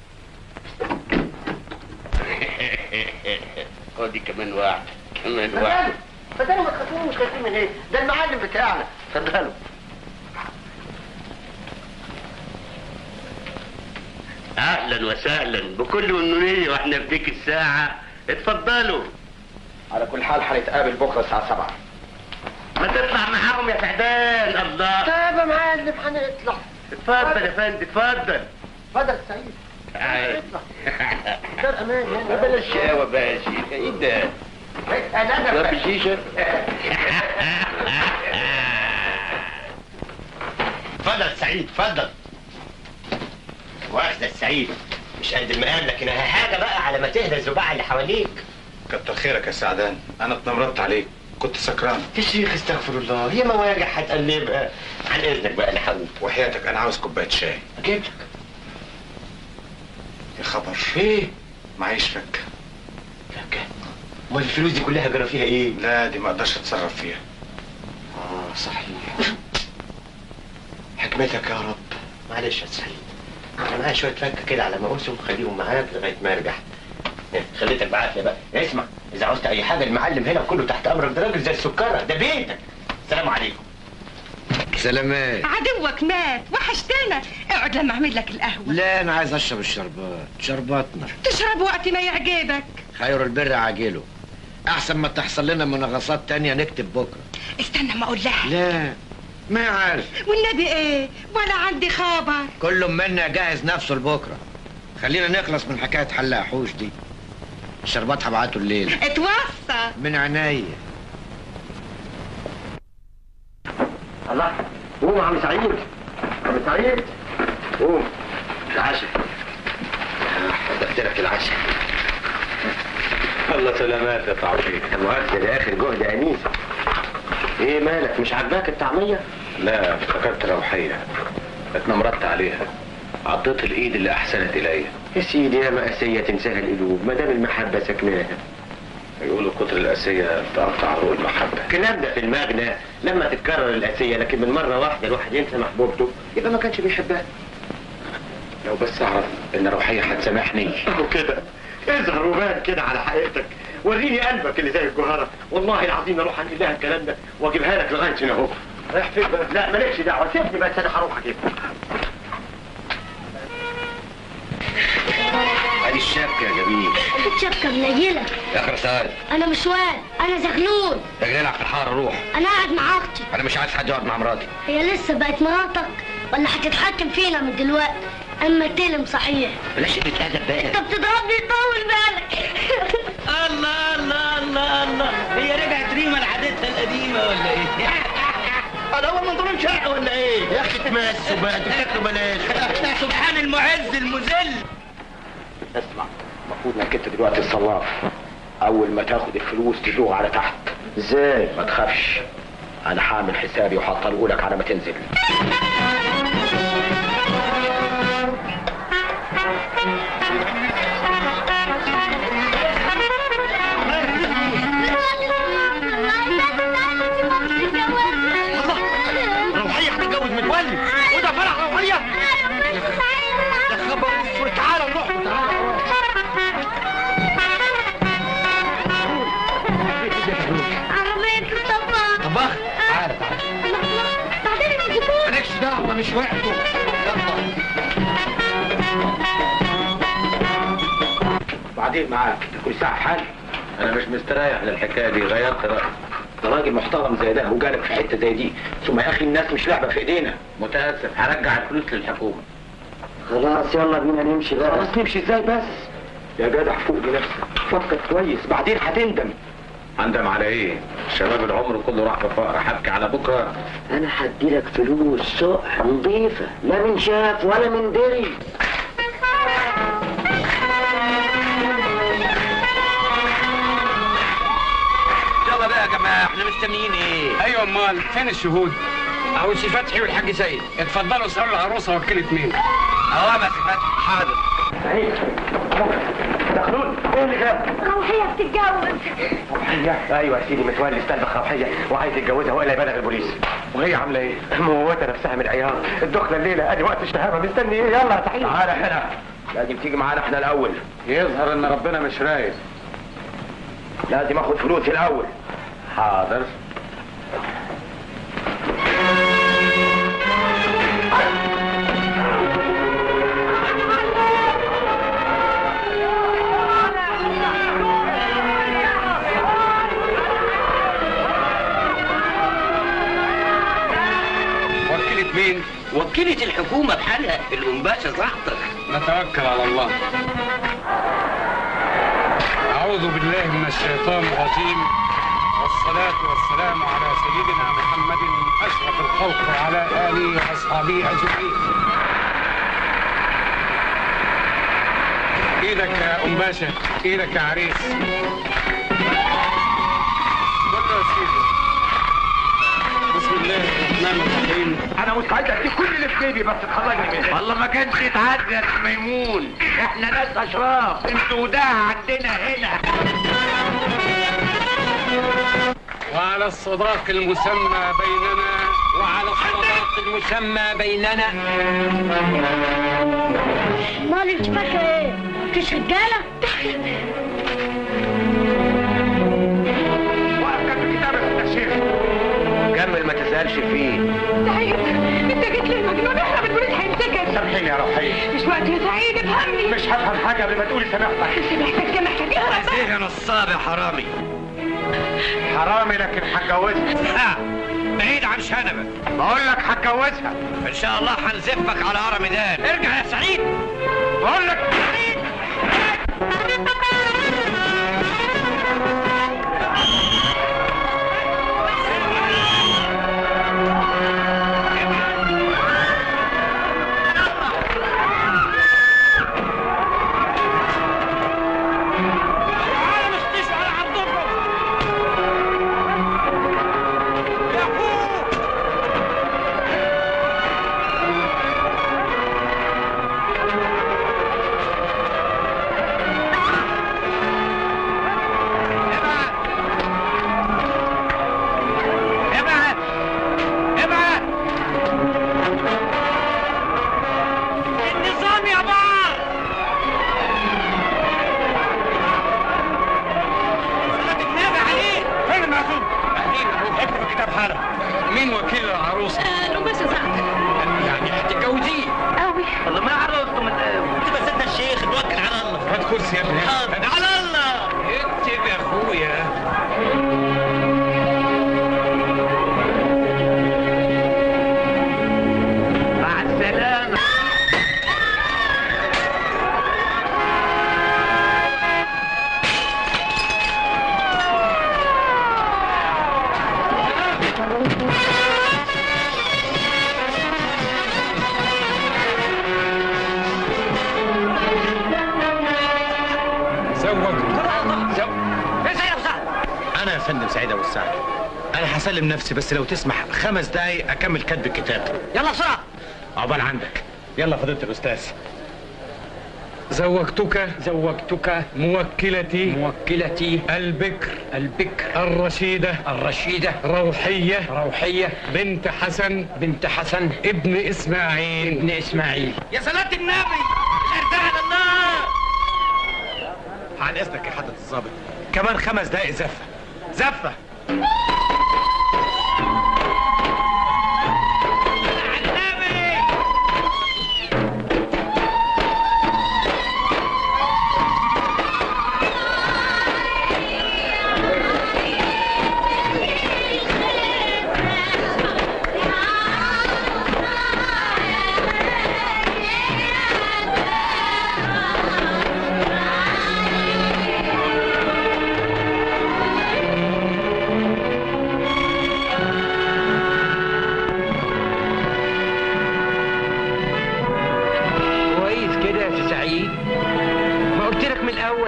خدي كمان واحد كمان واحد اتفضلوا اتفضلوا ما تخافوش خايفين من ايه ده المعلم بتاعنا اتفضلوا اهلا وسهلا بكل منونية واحنا في ديك الساعة اتفضلوا على كل حال هنتقابل بكره الساعه 7 ما تطلع معاهم يا سعدان الله طيب يا معلم هنطلع اتفضل يا فندم اتفضل اتفضل سعيد تعال. اطلع دار امان ما هنا بلاش شقاوة بقى يا شيخ ايه ده؟ انا شرب الشيشة اتفضل سعيد اتفضل واخدة السعيد مش قد المقام لكن حاجة بقى على ما تهدى الزباع اللي حواليك كتر خيرك يا سعدان انا اتنمرت عليك كنت سكران يا شيخ استغفر الله هي مواجع هتقلبها عن اذنك بقى انا هقوم وحياتك انا عاوز كوبايه شاي اجيب لك يا خبر ايه معيش فك امال الفلوس دي كلها جرى فيها ايه لا دي ما اقدرش اتصرف فيها اه صحيح حكمتك يا رب معلش يا سعيد انا معايا شويه فكه كده على مقاسهم خليهم معاك لغايه ما ارجع إيه، خليتك بعافيه بقى اسمع اذا عاوزت اي حاجه المعلم هنا كله تحت امرك ده راجل زي السكره ده بيتك السلام عليكم سلامات عدوك مات وحشتنا اقعد لما اعمل لك القهوه لا انا عايز اشرب الشربات شرباتنا تشرب وقت ما يعجبك خير البر عاجله احسن ما تحصل لنا مناغصات تانية نكتب بكره استنى ما اقول لها لا ما عارف والنبي ايه ولا عندي خبر كل منا جاهز نفسه لبكره خلينا نخلص من حكايه حلاق حوش دي الشربات هبعته الليل اتوصى من عينيا الله قوم يا عم سعيد عم سعيد قوم العشاء حضرت لك العشاء الله سلامات يا تعويض مؤكد لاخر جهد يا انيسه ايه مالك مش عاجباك الطعميه لا افتكرت روحية اتنمرت عليها عضيت الايد اللي احسنت الي يا سيدي يا مأسية تنساها القلوب ما دام المحبة سكناها يقولوا كتر الاسية تقطع روح المحبة الكلام ده في المغنى لما تتكرر الأسية لكن من مرة واحدة الواحد ينسى محبوبته يبقى ما كانش بيحبها لو بس اعرف ان روحية هتسامحني اهو كده اظهر وبان كده على حقيقتك وريني قلبك اللي زي الجوهرة والله العظيم اروح انقل لها الكلام ده واجيبها لك لغاية هنا اهو رايح فين بقى؟ لا مالكش دعوة سيبني بس انا هروح اجيبها ادي الشبكه يا جميل شبكة منيلة يا خرسان أنا مش واد أنا زغلول رجلينا في الحاره روح أنا قاعد مع أختي انا مش عايز حد يقعد مع مراتي هي لسه بقت مراتك ولا هتتحكم فينا من دلوقتي أما تلم صحيح بلاش قلة أدب بقى أنت بتضربني طول بالك الله الله الله الله هي رجعت ريما لعادتها القديمة ولا ايه؟ انا اول ما نضرب شقة ولا ايه؟ يا اخي تمسوا بقى تفتكروا بلاش سبحان المعز المذل اسمع المفروض انك انت دلوقتي الصراف اول ما تاخد الفلوس تزوغ على تحت ازاي ما تخافش انا هعمل حسابي وهطلقه لك على ما تنزل روحية هتتجوز متولي وده فرح روحية يا خبر اسود تعالى نروح عربية الطباخ طباخ تعالى تعالى بعدين نجيبوه مالكش دعوه مش وقته بعدين معاك كل ساعه في حال انا مش مستريح للحكاية دي غيرت رأيي ده راجل محترم زي ده وجالك في حته زي دي ثم يا اخي الناس مش لعبه في ايدينا متأسف هرجع الفلوس للحكومة خلاص يلا بينا نمشي بقى خلاص نمشي ازاي بس يا جدع فوق لنفسك فكر كويس بعدين هتندم عندم على ايه شباب العمر كله راح في فقر حبكي على بكره انا هديلك فلوس صح نظيفة لا من شاف ولا من دري يلا بقى يا جماعه احنا مستنيين ايه ايوه امال فين الشهود اهو سي فتحي والحاج سيد اتفضلوا اسالوا العروسه وكلت مين اوامر سي فتحي حاضر سعيد دخلون ايه اللي جاب؟ روحية بتتجوز روحية ايوه يا سيدي متولي استلبخ روحية وعايز يتجوزها والا يبلغ البوليس وهي عامله ايه؟ موتة نفسها من العياط الدخله الليله ادي وقت الشهامه مستني ايه يلا يا سعيد تعالى هنا لازم تيجي معانا احنا الاول يظهر ان ربنا مش رايد لازم اخد فلوسي الاول حاضر وكلت مين وكيلة الحكومة بحالها الأنباشا صاحبك نتوكل على الله أعوذ بالله من الشيطان الرجيم والصلاة والسلام على سيدنا محمد أشرف الخلق وعلى آله وأصحابه أجمعين إيدك يا أم باشا إيدك يا عريس اتفضل يا سيدي بسم الله الرحمن الرحيم انا مستعد اديك كل اللي في جيبي بس تخرجني منه والله ما كانش يتعدى يا ميمون احنا ناس اشراف انتوا ده عندنا هنا وعلى الصداق المسمى بيننا وعلى الصداق المسمى بيننا مال انت فاكره ايه؟ مفيش رجاله؟ وقف في كتابك يا شيخ كمل ما تسالش فيه سعيد انت جيت لي المجنون احنا البوليس هيمسكك سامحيني يا روحية مش وقت يا سعيد افهمني مش هفهم حاجة قبل ما تقولي سامحتك سامحتك كده محتاج اهرب بقى. ايه يا نصاب يا حرامي حرامي لكن هتجوزها بعيد عن شنبك بقول لك هتجوزها ان شاء الله هنزفك على قرى ميدان ارجع يا سعيد بقول لك ابعد ابعد النظام يا بار صلاة النبي عليك فين المعزوم؟ قاعدين اهو اكتب الكتاب حالا مين وكيل العروسة؟ الأنباشا صاحبك يعني هتتجوزيه قوي والله ما عرفته من انت بس انت الشيخ توكل على الله هات كرسي يا ابني حاضر على الله اكتب يا اخويا مع السلامة زوج انا يا فندم سعيد ابو السعد انا هسلم نفسي بس لو تسمح خمس دقايق اكمل كتب الكتاب يلا بسرعه عقبال عندك يلا فضيله الاستاذ زوجتك زوجتك موكلتي موكلتي البكر البكر الرشيدة الرشيدة روحية روحية بنت حسن بنت حسن ابن اسماعيل ابن اسماعيل يا صلاة النبي ارجع على الله عن اذنك يا حضره الظابط كمان خمس دقايق زفه زفه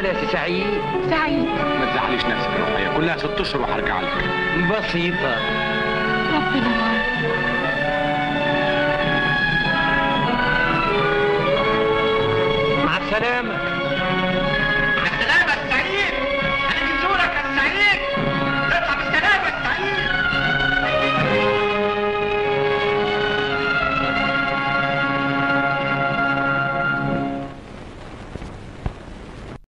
يا سي سعيد سعيد ما تزعليش نفسك يا رقية كلها ست اشهر وهرجع لك بسيطة ربنا معاك مع السلامة